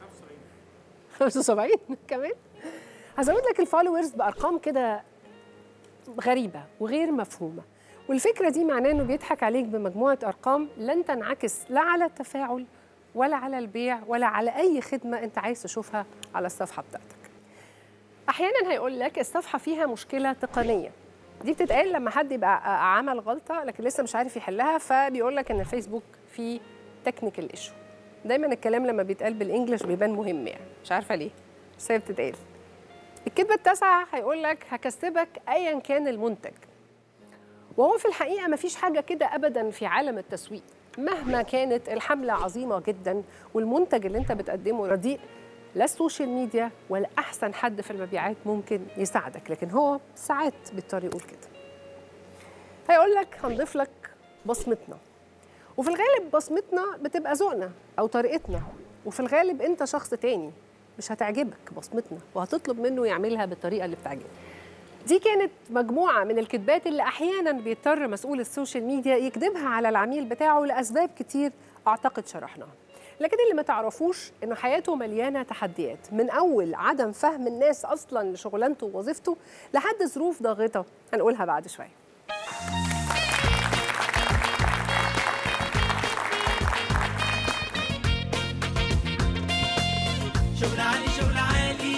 75 كمان هزود لك الفولورز بارقام كده غريبه وغير مفهومه والفكره دي معناه انه بيضحك عليك بمجموعه ارقام لن تنعكس لا على التفاعل ولا على البيع ولا على اي خدمه انت عايز تشوفها على الصفحه بتاعتك احيانا هيقول لك الصفحه فيها مشكله تقنيه دي بتتقال لما حد يبقى عمل غلطه لكن لسه مش عارف يحلها فبيقول لك ان الفيسبوك فيه تكنيكال ايشو دايما الكلام لما بيتقال بالانجلش بيبان مهم يعني مش عارفه ليه بس هي بتتقال الكذبه التاسعه هيقول لك هكسبك ايا كان المنتج وهو في الحقيقه ما فيش حاجه كده ابدا في عالم التسويق مهما كانت الحمله عظيمه جدا والمنتج اللي انت بتقدمه رديء لا السوشيال ميديا ولا احسن حد في المبيعات ممكن يساعدك لكن هو ساعات بيضطر يقول كده هيقول لك هنضيف لك بصمتنا وفي الغالب بصمتنا بتبقى ذوقنا او طريقتنا وفي الغالب انت شخص تاني مش هتعجبك بصمتنا وهتطلب منه يعملها بالطريقه اللي بتعجبك دي كانت مجموعة من الكذبات اللي أحيانا بيضطر مسؤول السوشيال ميديا يكذبها على العميل بتاعه لأسباب كتير أعتقد شرحناها لكن اللي ما تعرفوش إنه حياته مليانة تحديات من أول عدم فهم الناس أصلا لشغلانته ووظيفته لحد ظروف ضاغطة هنقولها بعد شوية شغل عالي شغل عالي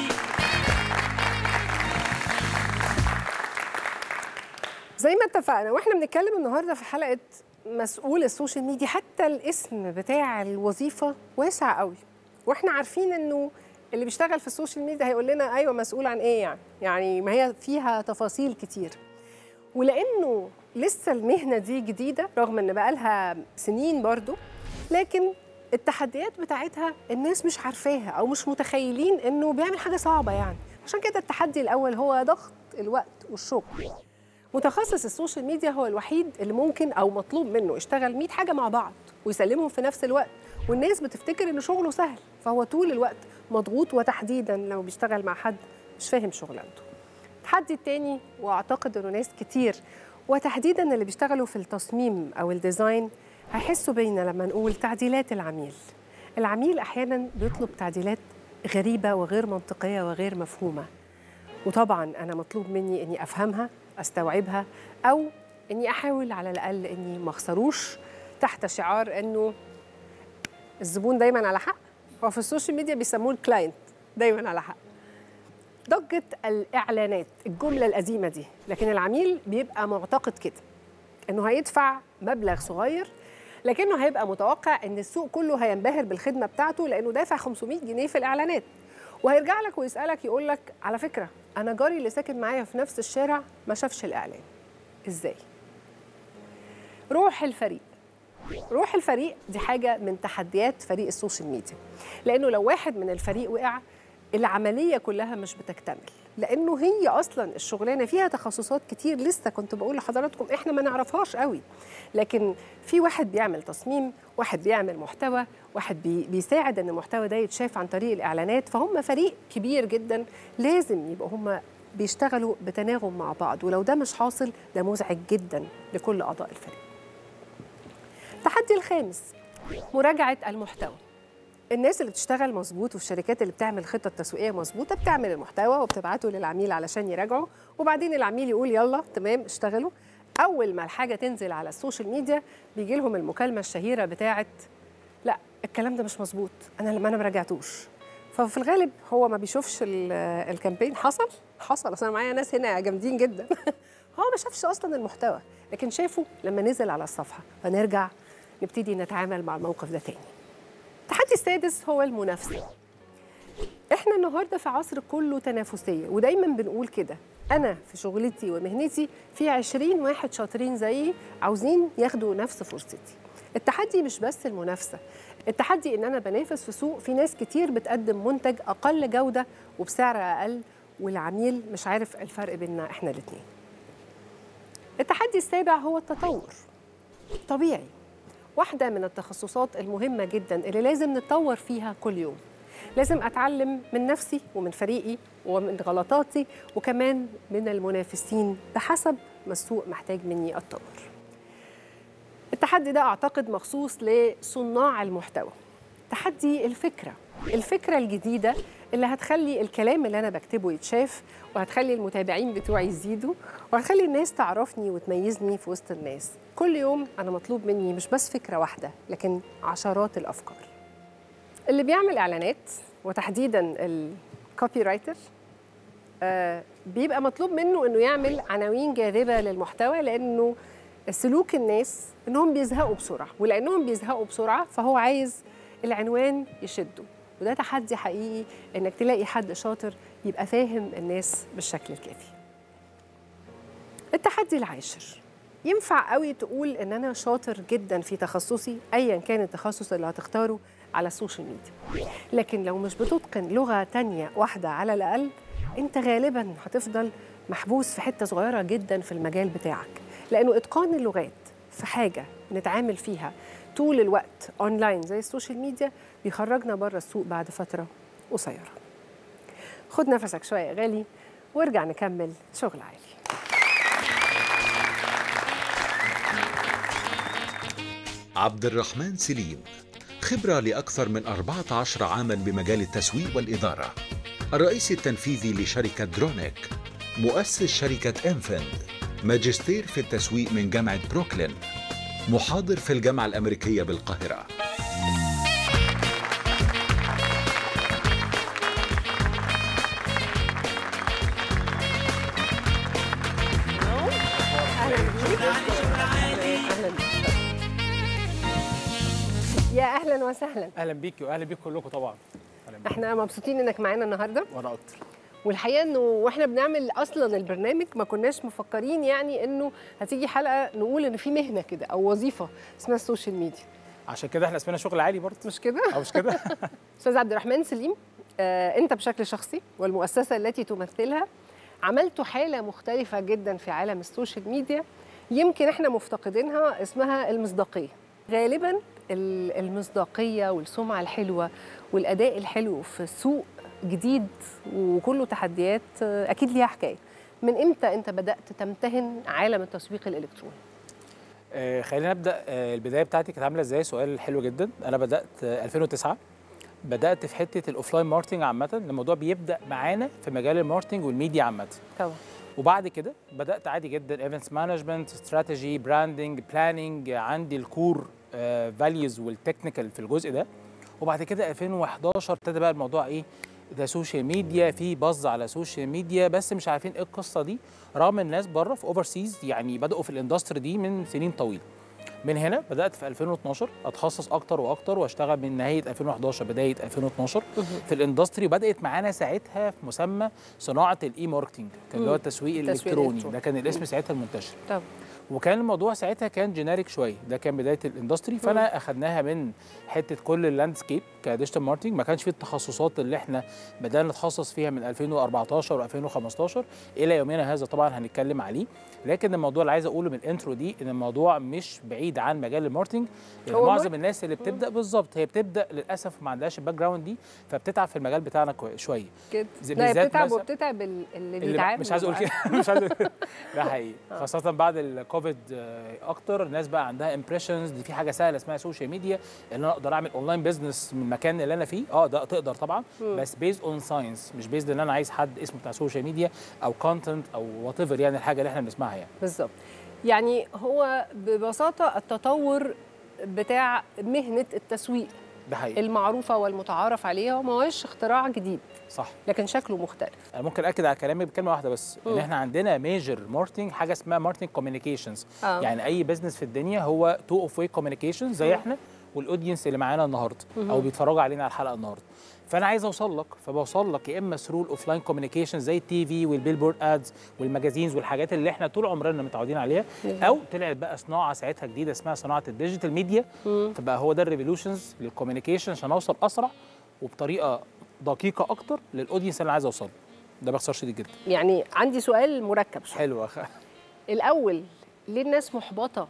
زي ما اتفقنا واحنا بنتكلم النهارده في حلقه مسؤول السوشيال ميديا حتى الاسم بتاع الوظيفه واسع قوي واحنا عارفين انه اللي بيشتغل في السوشيال ميديا هيقول لنا ايوه مسؤول عن ايه يعني يعني ما هي فيها تفاصيل كتير ولانه لسه المهنه دي جديده رغم ان بقالها سنين برضو لكن التحديات بتاعتها الناس مش عارفاها او مش متخيلين انه بيعمل حاجه صعبه يعني عشان كده التحدي الاول هو ضغط الوقت والشغل متخصص السوشيال ميديا هو الوحيد اللي ممكن او مطلوب منه يشتغل 100 حاجه مع بعض ويسلمهم في نفس الوقت والناس بتفتكر ان شغله سهل فهو طول الوقت مضغوط وتحديدا لو بيشتغل مع حد مش فاهم شغلانته التحدي التاني واعتقد انه ناس كتير وتحديدا اللي بيشتغلوا في التصميم او الديزاين هيحسوا بينا لما نقول تعديلات العميل العميل احيانا بيطلب تعديلات غريبه وغير منطقيه وغير مفهومه وطبعا انا مطلوب مني اني افهمها استوعبها او اني احاول على الاقل اني ما اخسروش تحت شعار انه الزبون دايما على حق هو في السوشيال ميديا بيسموه الكلاينت دايما على حق ضجة الإعلانات الجملة القديمة دي لكن العميل بيبقى معتقد كده إنه هيدفع مبلغ صغير لكنه هيبقى متوقع إن السوق كله هينبهر بالخدمة بتاعته لأنه دافع 500 جنيه في الإعلانات وهيرجع لك ويسألك يقول لك على فكرة أنا جاري اللي ساكن معايا في نفس الشارع ما شافش الإعلان إزاي؟ روح الفريق روح الفريق دي حاجة من تحديات فريق السوشيال ميديا لأنه لو واحد من الفريق وقع العملية كلها مش بتكتمل لأنه هي أصلا الشغلانة فيها تخصصات كتير لسه كنت بقول لحضراتكم إحنا ما نعرفهاش قوي لكن في واحد بيعمل تصميم واحد بيعمل محتوى واحد بي بيساعد ان المحتوى ده يتشاف عن طريق الاعلانات فهم فريق كبير جدا لازم يبقوا هم بيشتغلوا بتناغم مع بعض ولو ده مش حاصل ده مزعج جدا لكل اعضاء الفريق التحدي الخامس مراجعه المحتوى الناس اللي بتشتغل مظبوط والشركات اللي بتعمل خطه تسويقيه مظبوطه بتعمل المحتوى وبتبعته للعميل علشان يراجعه وبعدين العميل يقول يلا تمام اشتغلوا اول ما الحاجه تنزل على السوشيال ميديا بيجي لهم المكالمه الشهيره بتاعه لا الكلام ده مش مظبوط انا لما انا ما راجعتوش ففي الغالب هو ما بيشوفش ال- الكامبين حصل حصل اصل انا معايا ناس هنا جامدين جدا هو ما شافش اصلا المحتوى لكن شافه لما نزل على الصفحه فنرجع نبتدي نتعامل مع الموقف ده تاني التحدي السادس هو المنافسه احنا النهارده في عصر كله تنافسيه ودايما بنقول كده انا في شغلتي ومهنتي في 20 واحد شاطرين زيي عاوزين ياخدوا نفس فرصتي التحدي مش بس المنافسه التحدي ان انا بنافس في سوق في ناس كتير بتقدم منتج اقل جوده وبسعر اقل والعميل مش عارف الفرق بيننا احنا الاثنين التحدي السابع هو التطور طبيعي واحدة من التخصصات المهمة جدا اللي لازم نتطور فيها كل يوم لازم أتعلم من نفسي ومن فريقي ومن غلطاتي وكمان من المنافسين بحسب ما السوق محتاج مني أتطور التحدي ده أعتقد مخصوص لصناع المحتوى تحدي الفكرة الفكرة الجديدة اللي هتخلي الكلام اللي أنا بكتبه يتشاف وهتخلي المتابعين بتوعي يزيدوا وهتخلي الناس تعرفني وتميزني في وسط الناس كل يوم أنا مطلوب مني مش بس فكرة واحدة لكن عشرات الأفكار اللي بيعمل إعلانات وتحديدا الكوبي رايتر آه، بيبقى مطلوب منه انه يعمل عناوين جاذبه للمحتوى لانه سلوك الناس انهم بيزهقوا بسرعه ولانهم بيزهقوا بسرعه فهو عايز العنوان يشده وده تحدي حقيقي انك تلاقي حد شاطر يبقى فاهم الناس بالشكل الكافي التحدي العاشر ينفع قوي تقول ان انا شاطر جدا في تخصصي ايا كان التخصص اللي هتختاره على السوشيال ميديا لكن لو مش بتتقن لغه تانية واحده على الاقل انت غالبا هتفضل محبوس في حته صغيره جدا في المجال بتاعك لانه اتقان اللغات في حاجه نتعامل فيها طول الوقت اونلاين زي السوشيال ميديا بيخرجنا بره السوق بعد فتره قصيره خد نفسك شويه يا غالي وارجع نكمل شغل عالي عبد الرحمن سليم خبرة لأكثر من 14 عاما بمجال التسويق والإدارة الرئيس التنفيذي لشركة درونيك مؤسس شركة انفند ماجستير في التسويق من جامعة بروكلين محاضر في الجامعة الأمريكية بالقاهرة اهلا بيك اهلا بيك يا اهلا وسهلا اهلا بيكي واهلا بيك كلكم طبعا اهلا بيك احنا مبسوطين انك معانا النهارده وانا اكتر والحقيقه انه واحنا بنعمل اصلا البرنامج ما كناش مفكرين يعني انه هتيجي حلقه نقول ان في مهنه كده او وظيفه اسمها السوشيال ميديا عشان كده احنا اسمنا شغل عالي برضه مش كده او مش كده استاذ عبد الرحمن سليم آه، انت بشكل شخصي والمؤسسه التي تمثلها عملتوا حاله مختلفه جدا في عالم السوشيال ميديا يمكن احنا مفتقدينها اسمها المصداقيه غالبا ال- المصداقيه والسمعه الحلوه والاداء الحلو في سوق جديد وكله تحديات آه، اكيد ليها حكايه من امتى انت بدات تمتهن عالم التسويق الالكتروني آه خلينا نبدا آه البدايه بتاعتي كانت عامله ازاي سؤال حلو جدا انا بدات آه 2009 بدات في حته الاوفلاين ماركتنج عامه الموضوع بيبدا معانا في مجال الماركتنج والميديا عامه طبعا وبعد كده بدات عادي جدا ايفنتس مانجمنت استراتيجي براندنج بلاننج عندي الكور فاليوز والتكنيكال في الجزء ده وبعد كده 2011 ابتدى بقى الموضوع ايه ده سوشيال ميديا في بز على سوشيال ميديا بس مش عارفين ايه القصه دي رغم الناس بره في اوفرسيز يعني بداوا في الاندستري دي من سنين طويله من هنا بدات في 2012 اتخصص اكتر واكتر واشتغل من نهايه 2011 بدايه 2012 في الاندستري وبدات معانا ساعتها في مسمى صناعه الاي ماركتنج كان اللي هو التسويق التسويق الالكتروني الإلكتروني. ده كان الاسم ساعتها المنتشر طبعا وكان الموضوع ساعتها كان جينيريك شويه ده كان بدايه الاندستري فانا اخدناها من حته كل اللاندسكيب كديجيتال ماركتنج ما كانش فيه التخصصات اللي احنا بدانا نتخصص فيها من 2014 و2015 الى يومنا هذا طبعا هنتكلم عليه لكن الموضوع اللي عايز اقوله من الانترو دي ان الموضوع مش بعيد عن مجال الماركتنج لان هو معظم مر- الناس اللي بتبدا بالظبط هي بتبدا للاسف ما عندهاش الباك جراوند دي فبتتعب في المجال بتاعنا كوي- شويه كده زي- لا هي بالذات بتتعب مثلا- وبتتعب ال- اللي اللي بيتعامل مش عايز اقول معاه. كده مش عايز أقول- ده حقيقي خاصه بعد الكوفيد آه، اكتر الناس بقى عندها امبريشنز دي في حاجه سهله اسمها سوشيال ميديا ان انا اقدر اعمل اونلاين بزنس من المكان اللي انا فيه اه ده تقدر طبعا بس بيز اون ساينس مش بيز ان انا عايز حد اسمه بتاع سوشيال ميديا او كونتنت او وات ايفر يعني الحاجه اللي احنا بنسمعها يعني بالظبط يعني هو ببساطه التطور بتاع مهنه التسويق ده حقيقي المعروفه والمتعارف عليها وما هوش اختراع جديد صح لكن شكله مختلف انا ممكن اكد على كلامي بكلمه واحده بس ان مم. احنا عندنا ميجر ماركتنج حاجه اسمها ماركتنج كوميونيكيشنز آه. يعني اي بزنس في الدنيا هو تو اوف واي كوميونيكيشن زي احنا والاودينس اللي معانا النهارده او بيتفرجوا علينا على الحلقه النهارده فانا عايز اوصل لك فبوصل لك يا اما ثرو الاوف لاين كوميونيكيشن زي التي في والبيلبورد ادز والماجازينز والحاجات اللي احنا طول عمرنا متعودين عليها او طلعت بقى صناعه ساعتها جديده اسمها صناعه الديجيتال ميديا فبقى هو ده الريفولوشنز للكوميونيكيشن عشان اوصل اسرع وبطريقه دقيقه اكتر للاودينس اللي انا عايز اوصله ده باختصار شديد جدا يعني عندي سؤال مركب شويه حلو أخ... الاول ليه الناس محبطه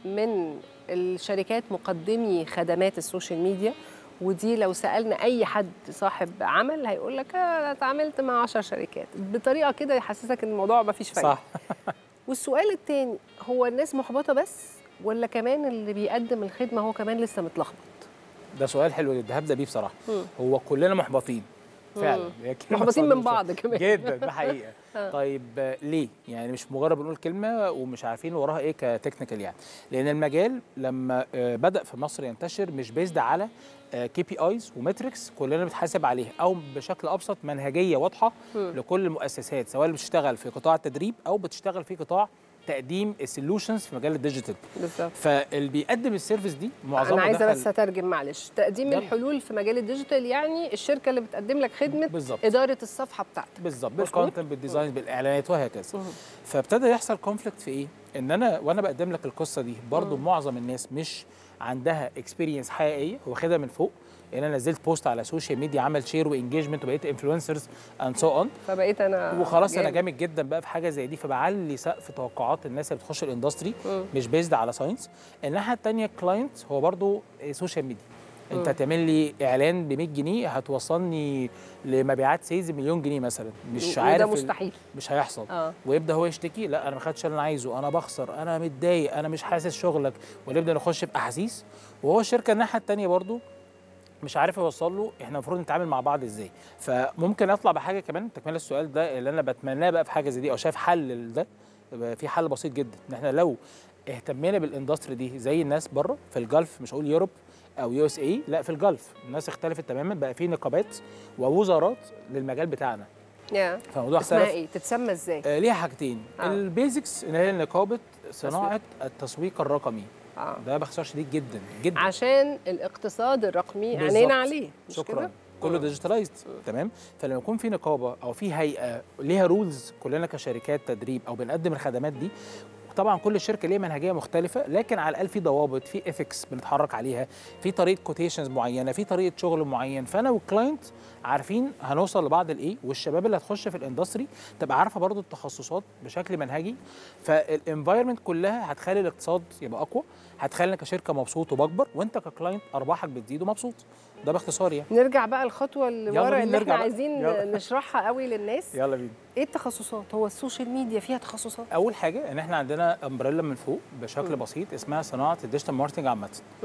من الشركات مقدمي خدمات السوشيال ميديا ودي لو سالنا اي حد صاحب عمل هيقول لك انا اتعاملت مع 10 شركات بطريقه كده يحسسك ان الموضوع ما فيش فايده صح والسؤال الثاني هو الناس محبطه بس ولا كمان اللي بيقدم الخدمه هو كمان لسه متلخبط ده سؤال حلو جدا هبدا بيه بصراحه هو كلنا محبطين فعلا هي كلمة محبطين صادقة من بعض كمان. جدا ده حقيقه طيب آه، ليه يعني مش مجرد بنقول كلمه ومش عارفين وراها ايه كتكنيكال يعني لان المجال لما آه، بدا في مصر ينتشر مش بيزد على كي بي ايز ومتريكس كلنا بنتحاسب عليها او بشكل ابسط منهجيه واضحه لكل المؤسسات سواء اللي بتشتغل في قطاع التدريب او بتشتغل في قطاع تقديم السولوشنز في مجال الديجيتال بالظبط فاللي بيقدم السيرفيس دي معظمه انا عايزه دخل- بس اترجم معلش تقديم يلا. الحلول في مجال الديجيتال يعني الشركه اللي بتقدم لك خدمه بالظبط. اداره الصفحه بتاعتك بالظبط مظبوط؟ بالكونتنت بالديزاين بالاعلانات وهكذا فابتدى يحصل كونفليكت في ايه ان انا وانا بقدم لك القصه دي برضو معظم الناس مش عندها اكسبيرينس حقيقيه واخدها من فوق ان انا نزلت بوست على السوشيال ميديا عمل شير وانجيجمنت وبقيت انفلونسرز اند سو اون فبقيت انا وخلاص انا جامد جدا بقى في حاجه زي دي فبعلي سقف توقعات الناس اللي بتخش الاندستري مش بيزد على ساينس الناحيه الثانيه كلاينت هو برضو سوشيال ميديا انت هتعمل لي اعلان ب 100 جنيه هتوصلني لمبيعات سيلز مليون جنيه مثلا مش وده عارف ال- مستحيل. مش هيحصل آه. ويبدا هو يشتكي لا انا ما خدتش اللي انا عايزه انا بخسر انا متضايق انا مش حاسس شغلك ونبدا نخش في احاسيس وهو الشركه الناحيه الثانيه برضو مش عارف يوصل له احنا المفروض نتعامل مع بعض ازاي فممكن اطلع بحاجه كمان تكمله السؤال ده اللي انا بتمناه بقى في حاجه زي دي او شايف حل لده يبقى في حل بسيط جدا ان احنا لو اهتمينا بالاندستري دي زي الناس بره في الجلف مش هقول يوروب او يو اس اي لا في الجلف الناس اختلفت تماما بقى في نقابات ووزارات للمجال بتاعنا يا فالموضوع اسمها اختلف ايه تتسمى ازاي آه ليها حاجتين آه. آه. البيزكس اللي هي نقابه صناعه التسويق الرقمي آه. ده باختصار شديد جدا جدا عشان الاقتصاد الرقمي بالظبط. عينينا عليه مش شكرا كده؟ كله ديجيتالايزد تمام فلما يكون في نقابه او في هيئه ليها رولز كلنا كشركات تدريب او بنقدم الخدمات دي طبعا كل شركه ليها منهجيه مختلفه لكن على الاقل في ضوابط في اثكس بنتحرك عليها في طريقه كوتيشنز معينه في طريقه شغل معين فانا والكلاينت عارفين هنوصل لبعض الايه والشباب اللي هتخش في الاندستري تبقى عارفه برضو التخصصات بشكل منهجي فالانفايرمنت كلها هتخلي الاقتصاد يبقى اقوى هتخلي كشركه مبسوط وبكبر وانت ككلاينت ارباحك بتزيد ومبسوط ده باختصار يعني نرجع بقى الخطوه اللي يلا ورا بينا اللي نرجع احنا بقى. عايزين يلا. نشرحها قوي للناس يلا بينا ايه التخصصات هو السوشيال ميديا فيها تخصصات اول حاجه ان احنا عندنا امبريلا من فوق بشكل بسيط اسمها صناعه الديجيتال ماركتنج عامه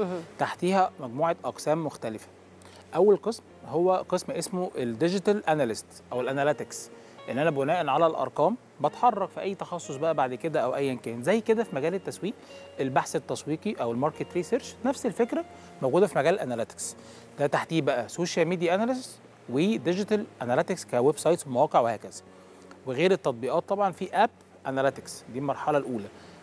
تحتيها مجموعه اقسام مختلفه اول قسم هو قسم اسمه الديجيتال اناليست او الاناليتكس ان انا بناء على الارقام بتحرك في اي تخصص بقى بعد كده او ايا كان زي كده في مجال التسويق البحث التسويقي او الماركت ريسيرش نفس الفكره موجوده في مجال الاناليتكس ده تحتيه بقى سوشيال ميديا اناليست وديجيتال اناليتكس كويب سايتس ومواقع وهكذا وغير التطبيقات طبعا في اب اناليتكس دي المرحله الاولى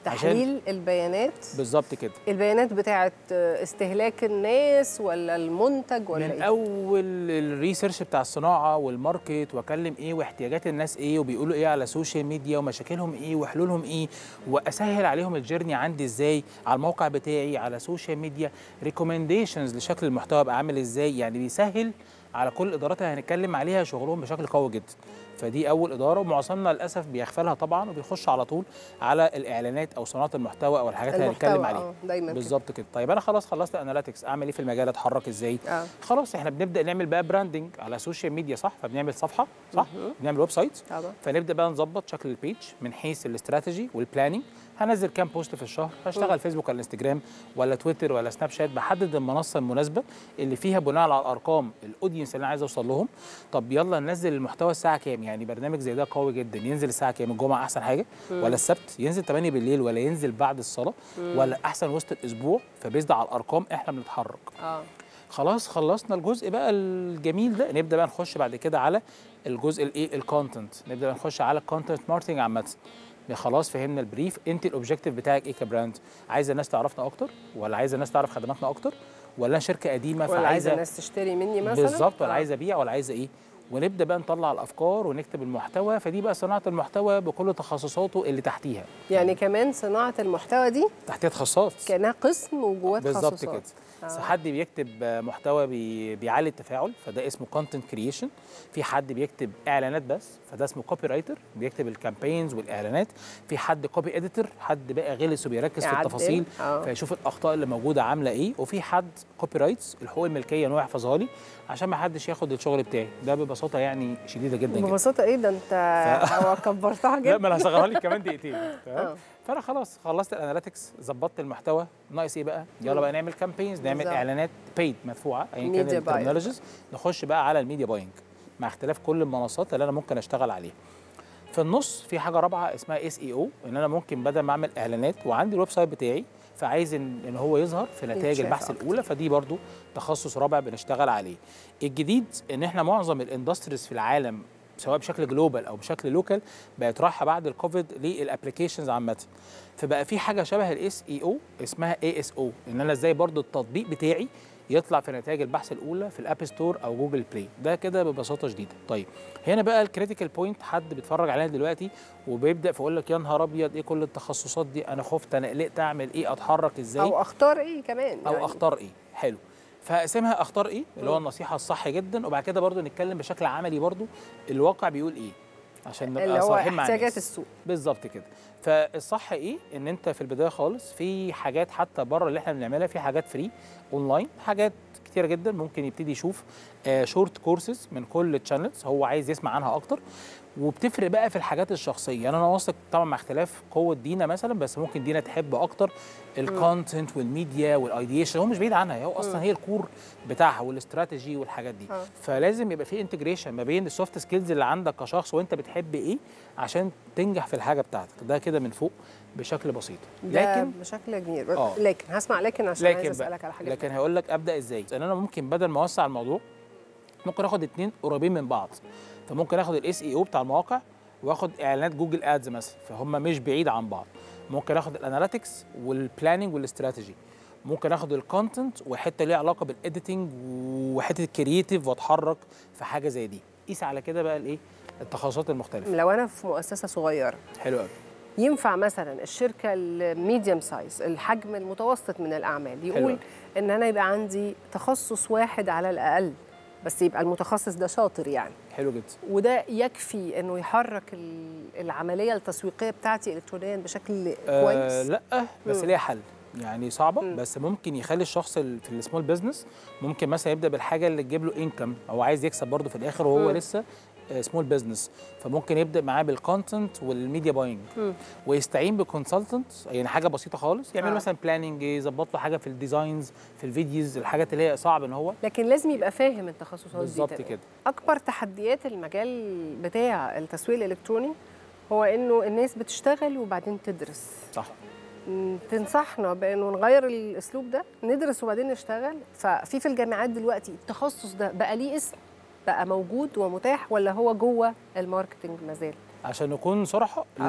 تحليل البيانات بالظبط كده البيانات بتاعت استهلاك الناس ولا المنتج ولا من ايه اول الريسيرش بتاع الصناعه والماركت واكلم ايه واحتياجات الناس ايه وبيقولوا ايه على السوشيال ميديا ومشاكلهم ايه وحلولهم ايه واسهل عليهم الجيرني عندي ازاي على الموقع بتاعي على السوشيال ميديا ريكومنديشنز لشكل المحتوى ابقى عامل ازاي يعني بيسهل على كل الادارات اللي هنتكلم عليها شغلهم بشكل قوي جدا فدي اول اداره ومعظمنا للاسف بيغفلها طبعا وبيخش على طول على الاعلانات او صناعه المحتوى او الحاجات اللي هنتكلم المحتوى، عليها آه، دايما كده. بالظبط كده طيب انا خلاص خلصت اناليتكس اعمل ايه في المجال اتحرك ازاي آه. خلاص احنا بنبدا نعمل بقى براندنج على السوشيال ميديا صح فبنعمل صفحه صح بنعمل ويب سايت طبعا فنبدا بقى نظبط شكل البيج من حيث الاستراتيجي والبلاننج هنزل كام بوست في الشهر هشتغل فيسبوك ولا انستجرام ولا تويتر ولا سناب شات بحدد المنصه المناسبه اللي فيها بناء على الارقام الاودينس اللي انا عايز اوصل لهم طب يلا ننزل المحتوى الساعه كام يعني برنامج زي ده قوي جدا ينزل الساعه كام الجمعه احسن حاجه ولا السبت ينزل 8 بالليل ولا ينزل بعد الصلاه ولا احسن وسط الاسبوع فبيزد على الارقام احنا بنتحرك اه خلاص خلصنا الجزء بقى الجميل ده نبدا بقى نخش بعد كده على الجزء الايه الكونتنت نبدا بقى نخش على الكونتنت ماركتنج عامه خلاص فهمنا البريف انت الاوبجيكتيف بتاعك ايه كبراند عايزه الناس تعرفنا اكتر ولا عايزه الناس تعرف خدماتنا اكتر ولا أنا شركه قديمه ولا عايزه فعايزه الناس تشتري مني مثلا بالظبط ولا آه. عايزه ابيع ولا عايزه ايه ونبدا بقى نطلع الافكار ونكتب المحتوى فدي بقى صناعه المحتوى بكل تخصصاته اللي تحتيها يعني كمان صناعه المحتوى دي تحتيها تخصصات كانها قسم وجواه بالظبط تخصصات كده آه. حد بيكتب محتوى بي... بيعلي التفاعل فده اسمه كونتنت كرييشن في حد بيكتب اعلانات بس فده اسمه كوبي رايتر بيكتب الكامبينز والاعلانات في حد كوبي اديتور حد بقى غلس وبيركز في يعدل. التفاصيل آه. فيشوف الاخطاء اللي موجوده عامله ايه وفي حد كوبي رايتس الحقوق الملكيه ان هو يحفظها لي عشان ما حدش ياخد الشغل بتاعي ده ببساطه يعني شديده جدا جدا ببساطه ايه ده انت هو كبرتها لا جدا ما انا هصغرها لك كمان دقيقتين تمام آه. فانا خلاص خلصت الاناليتكس ظبطت المحتوى ناقص ايه بقى يلا بقى نعمل كامبينز نعمل بالظبط. اعلانات بيد مدفوعه ايا Media كان buyer. الترمينولوجيز نخش بقى على الميديا باينج مع اختلاف كل المنصات اللي انا ممكن اشتغل عليها في النص في حاجه رابعه اسمها اس اي او ان انا ممكن بدل ما اعمل اعلانات وعندي الويب سايت بتاعي فعايز ان إن هو يظهر في نتائج يتشاف البحث أكتر. الاولى فدي برضو تخصص رابع بنشتغل عليه الجديد ان احنا معظم الاندستريز في العالم سواء بشكل جلوبال او بشكل لوكال بقت رايحه بعد الكوفيد للابلكيشنز عامه فبقى في حاجه شبه الاس اي او اسمها اي اس او ان انا ازاي برضو التطبيق بتاعي يطلع في نتائج البحث الاولى في الاب ستور او جوجل بلاي ده كده ببساطه شديده طيب هنا بقى الكريتيكال بوينت حد بيتفرج علينا دلوقتي وبيبدا فيقول لك يا نهار ابيض ايه كل التخصصات دي انا خفت انا قلقت اعمل ايه اتحرك ازاي او اختار ايه كمان او يعني. اختار ايه حلو فاقسمها اختار ايه اللي هو النصيحه الصح جدا وبعد كده برضو نتكلم بشكل عملي برضو الواقع بيقول ايه عشان نبقى اللي هو صريحين مع احتياجات الناس السوق بالظبط كده فالصح ايه ان انت في البدايه خالص في حاجات حتى بره اللي احنا بنعملها في حاجات فري اونلاين حاجات كتيره جدا ممكن يبتدي يشوف شورت كورسز من كل الشانلز هو عايز يسمع عنها اكتر وبتفرق بقى في الحاجات الشخصيه يعني انا واثق طبعا مع اختلاف قوه دينا مثلا بس ممكن دينا تحب اكتر الكونتنت والميديا والايديشن هو مش بعيد عنها هو اصلا هي الكور بتاعها والاستراتيجي والحاجات دي آه. فلازم يبقى في انتجريشن ما بين السوفت سكيلز اللي عندك كشخص وانت بتحب ايه عشان تنجح في الحاجه بتاعتك ده كده من فوق بشكل بسيط ده لكن بشكل كبير آه. لكن هسمع لكن عشان عايز لكن اسالك بقى على حاجه لكن هقول لك ابدا ازاي لان انا ممكن بدل ما اوسع الموضوع ممكن اخد اتنين قريبين من بعض فممكن اخد الاس اي او بتاع المواقع واخد اعلانات جوجل ادز مثلا فهم مش بعيد عن بعض ممكن اخد الاناليتكس والبلاننج والاستراتيجي ممكن اخد الكونتنت وحته ليها علاقه بالايديتنج وحته الكرييتيف واتحرك في حاجه زي دي قيس على كده بقى الايه التخصصات المختلفه لو انا في مؤسسه صغيره حلو قوي ينفع مثلا الشركه الميديوم سايز الحجم المتوسط من الاعمال يقول حلو. ان انا يبقى عندي تخصص واحد على الاقل بس يبقى المتخصص ده شاطر يعني حلو جدا وده يكفي انه يحرك ال- العمليه التسويقيه بتاعتي الكترونيا بشكل آه كويس لا بس مم. ليها حل يعني صعبه مم. بس ممكن يخلي الشخص ال- في السمول بزنس ممكن مثلا يبدا بالحاجه اللي تجيب له انكم او عايز يكسب برضه في الاخر وهو مم. لسه سمول بزنس فممكن يبدا معاه بالكونتنت والميديا باينج مم. ويستعين بكونسلتنت يعني حاجه بسيطه خالص يعمل آه. مثلا بلاننج يظبط له حاجه في الديزاينز في الفيديوز الحاجات اللي هي صعب ان هو لكن لازم يبقى فاهم التخصصات دي بالظبط تمام. كده اكبر تحديات المجال بتاع التسويق الالكتروني هو انه الناس بتشتغل وبعدين تدرس صح م، تنصحنا بانه نغير الاسلوب ده ندرس وبعدين نشتغل ففي في الجامعات دلوقتي التخصص ده بقى ليه اسم بقى موجود ومتاح ولا هو جوه الماركتنج مازال عشان نكون صراحه آه. لسه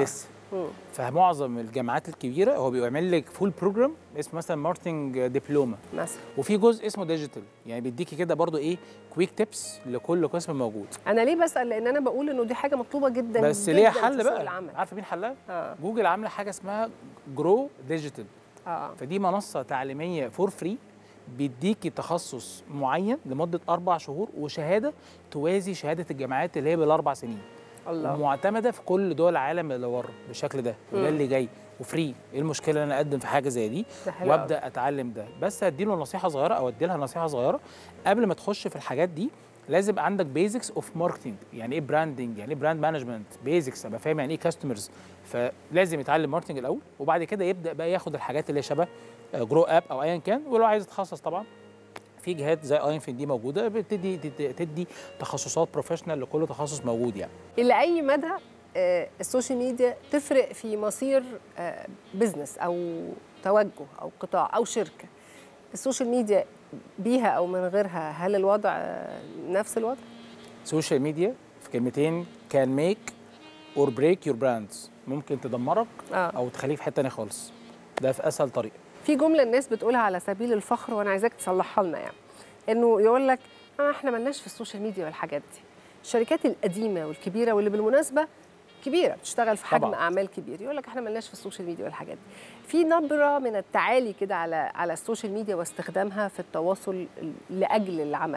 فمعظم الجامعات الكبيره هو بيعمل لك فول بروجرام اسمه مثلا ماركتنج دبلومه مثلا وفي جزء اسمه ديجيتال يعني بيديكي كده برضو ايه كويك تيبس لكل قسم موجود انا ليه بسال لان انا بقول انه دي حاجه مطلوبه جدا بس جداً ليها في حل سوق بقى العمل عارفه مين حلها اه جوجل عامله حاجه اسمها جرو ديجيتال اه فدي منصه تعليميه فور فري بيديكي تخصص معين لمده اربع شهور وشهاده توازي شهاده الجامعات اللي هي بالاربع سنين الله ومعتمده في كل دول العالم اللي ورا بالشكل ده وده مم. اللي جاي وفري ايه المشكله ان انا اقدم في حاجه زي دي ده حلو أوي. وابدا اتعلم ده بس هديله نصيحه صغيره او ادي لها نصيحه صغيره قبل ما تخش في الحاجات دي لازم يبقى عندك بيزكس اوف ماركتنج يعني ايه براندنج يعني ايه براند مانجمنت بيزكس ابقى فاهم يعني ايه كاستمرز فلازم يتعلم ماركتنج الاول وبعد كده يبدا بقى ياخد الحاجات اللي شبه جرو اب او ايا كان ولو عايز يتخصص طبعا في جهات زي اينفين دي موجوده بتدي تدي, تدي تخصصات بروفيشنال لكل تخصص موجود يعني الى اي مدى آه، السوشيال ميديا تفرق في مصير آه، بزنس او توجه او قطاع او شركه السوشيال ميديا بيها او من غيرها هل الوضع آه، نفس الوضع سوشيال ميديا في كلمتين كان ميك اور بريك يور براندز ممكن تدمرك آه. او تخليك في حته تانيه خالص ده في اسهل طريقه في جمله الناس بتقولها على سبيل الفخر وانا عايزاك تصلحها لنا يعني انه يقول لك آه احنا ملناش في السوشيال ميديا والحاجات دي الشركات القديمه والكبيره واللي بالمناسبه كبيره بتشتغل في حجم طبعاً. اعمال كبير يقول لك احنا ملناش في السوشيال ميديا والحاجات دي في نبره من التعالي كده على على السوشيال ميديا واستخدامها في التواصل لاجل العمل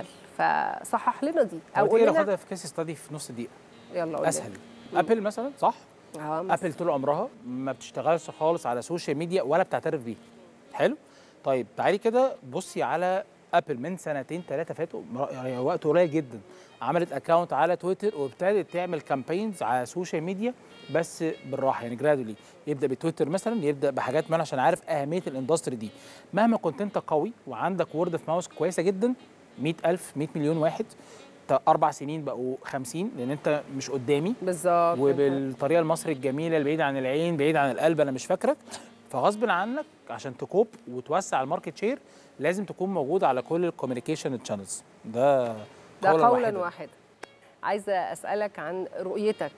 فصحح لنا دي او قول تيجي لنا ناخدها في كيس ستادي في نص دقيقه يلا قول لنا. اسهل ابل مثلا صح اه مثلاً. ابل طول عمرها ما بتشتغلش خالص على سوشيال ميديا ولا بتعترف بيه حلو طيب تعالي كده بصي على ابل من سنتين ثلاثه فاتوا مر- يعني وقت قليل جدا عملت اكونت على تويتر وابتدت تعمل كامبينز على السوشيال ميديا بس بالراحه يعني جرادولي يبدا بتويتر مثلا يبدا بحاجات ما عشان عارف اهميه الاندستري دي مهما كنت انت قوي وعندك وورد اوف ماوس كويسه جدا 100000 100 مليون واحد تا- اربع سنين بقوا 50 لان انت مش قدامي بالظبط وبالطريقه المصري الجميله اللي بعيد عن العين بعيد عن القلب انا مش فاكرك فغصب عنك عشان تكوب وتوسع الماركت شير لازم تكون موجود على كل الكوميونيكيشن تشانلز ده ده قولاً قولا واحداً. واحدا عايزه اسالك عن رؤيتك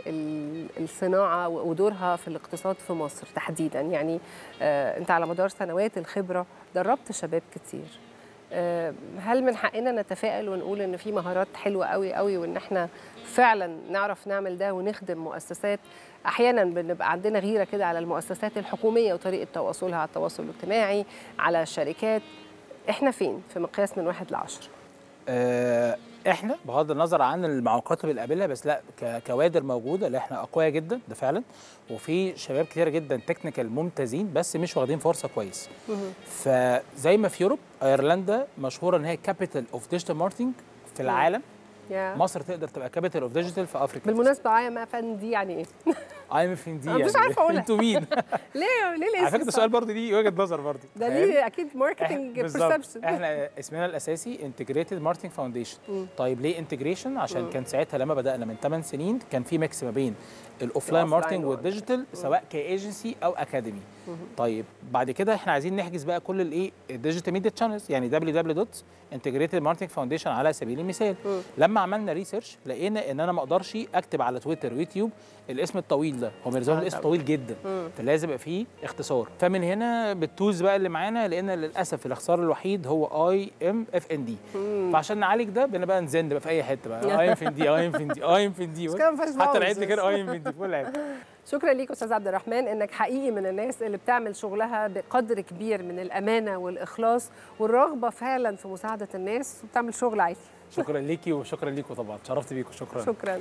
للصناعه ودورها في الاقتصاد في مصر تحديدا يعني آه، انت على مدار سنوات الخبره دربت شباب كتير آه، هل من حقنا نتفائل ونقول ان في مهارات حلوه قوي قوي وان احنا فعلا نعرف نعمل ده ونخدم مؤسسات احيانا بنبقى عندنا غيره كده على المؤسسات الحكوميه وطريقه تواصلها على التواصل الاجتماعي على الشركات احنا فين في مقياس من واحد لعشرة آه، احنا بغض النظر عن المعوقات اللي بنقابلها بس لا ك- كوادر موجوده لا احنا اقوياء جدا ده فعلا وفي شباب كتير جدا تكنيكال ممتازين بس مش واخدين فرصه كويس فزي ما في يوروب ايرلندا مشهوره ان هي كابيتال اوف ديجيتال ماركتنج في العالم يا. مصر تقدر تبقى كابيتال اوف ديجيتال في افريقيا بالمناسبه اي ام اف ان دي يعني ايه؟ ايم فين دي أنا مش يعني عارفة أقولها. انتوا مين ليه ليه الاسم على فكره ده الصعب؟ سؤال برضه دي وجهه نظر برضه ده فاهم؟ ليه اكيد إحنا- ماركتنج بالظبط. بيرسبشن احنا اسمنا الاساسي انتجريتد ماركتنج فاونديشن طيب ليه انتجريشن عشان كان ساعتها لما بدانا من 8 سنين كان في ميكس ما بين الاوفلاين الأوفلاين ماركتنج وال- والديجيتال سواء كايجنسي او اكاديمي طيب بعد كده احنا عايزين نحجز بقى كل الايه الديجيتال ميديا تشانلز يعني www.integratedmarketingfoundation على سبيل المثال لما عملنا ريسيرش لقينا ان انا ما اقدرش اكتب على تويتر ويوتيوب الاسم الطويل ده هو بالنسبه لهم آه الاسم طبعاً. طويل جدا فلازم يبقى فيه اختصار فمن هنا بالتولز بقى اللي معانا لقينا للاسف الاختصار الوحيد هو اي ام اف ان دي فعشان نعالج ده بقينا بقى نزن بقى في اي حته بقى اي ام ان دي اي ام ان دي اي ام ان دي كده ما فيهاش حتى باوز العد بس. كده اي ام ان دي في كل حته شكرا ليك استاذ عبد الرحمن انك حقيقي من الناس اللي بتعمل شغلها بقدر كبير من الامانه والاخلاص والرغبه فعلا في مساعده الناس وبتعمل شغل عادي شكرا ليكي وشكرا ليكم طبعا اتشرفت بيكم شكرا شكرا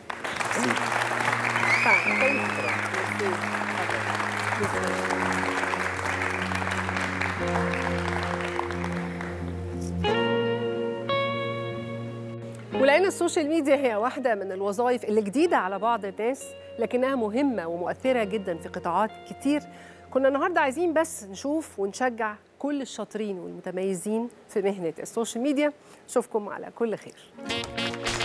ولأن السوشيال ميديا هي واحدة من الوظائف اللي جديدة على بعض الناس لكنها مهمة ومؤثرة جدا في قطاعات كتير كنا النهاردة عايزين بس نشوف ونشجع كل الشاطرين والمتميزين في مهنة السوشيال ميديا أشوفكم على كل خير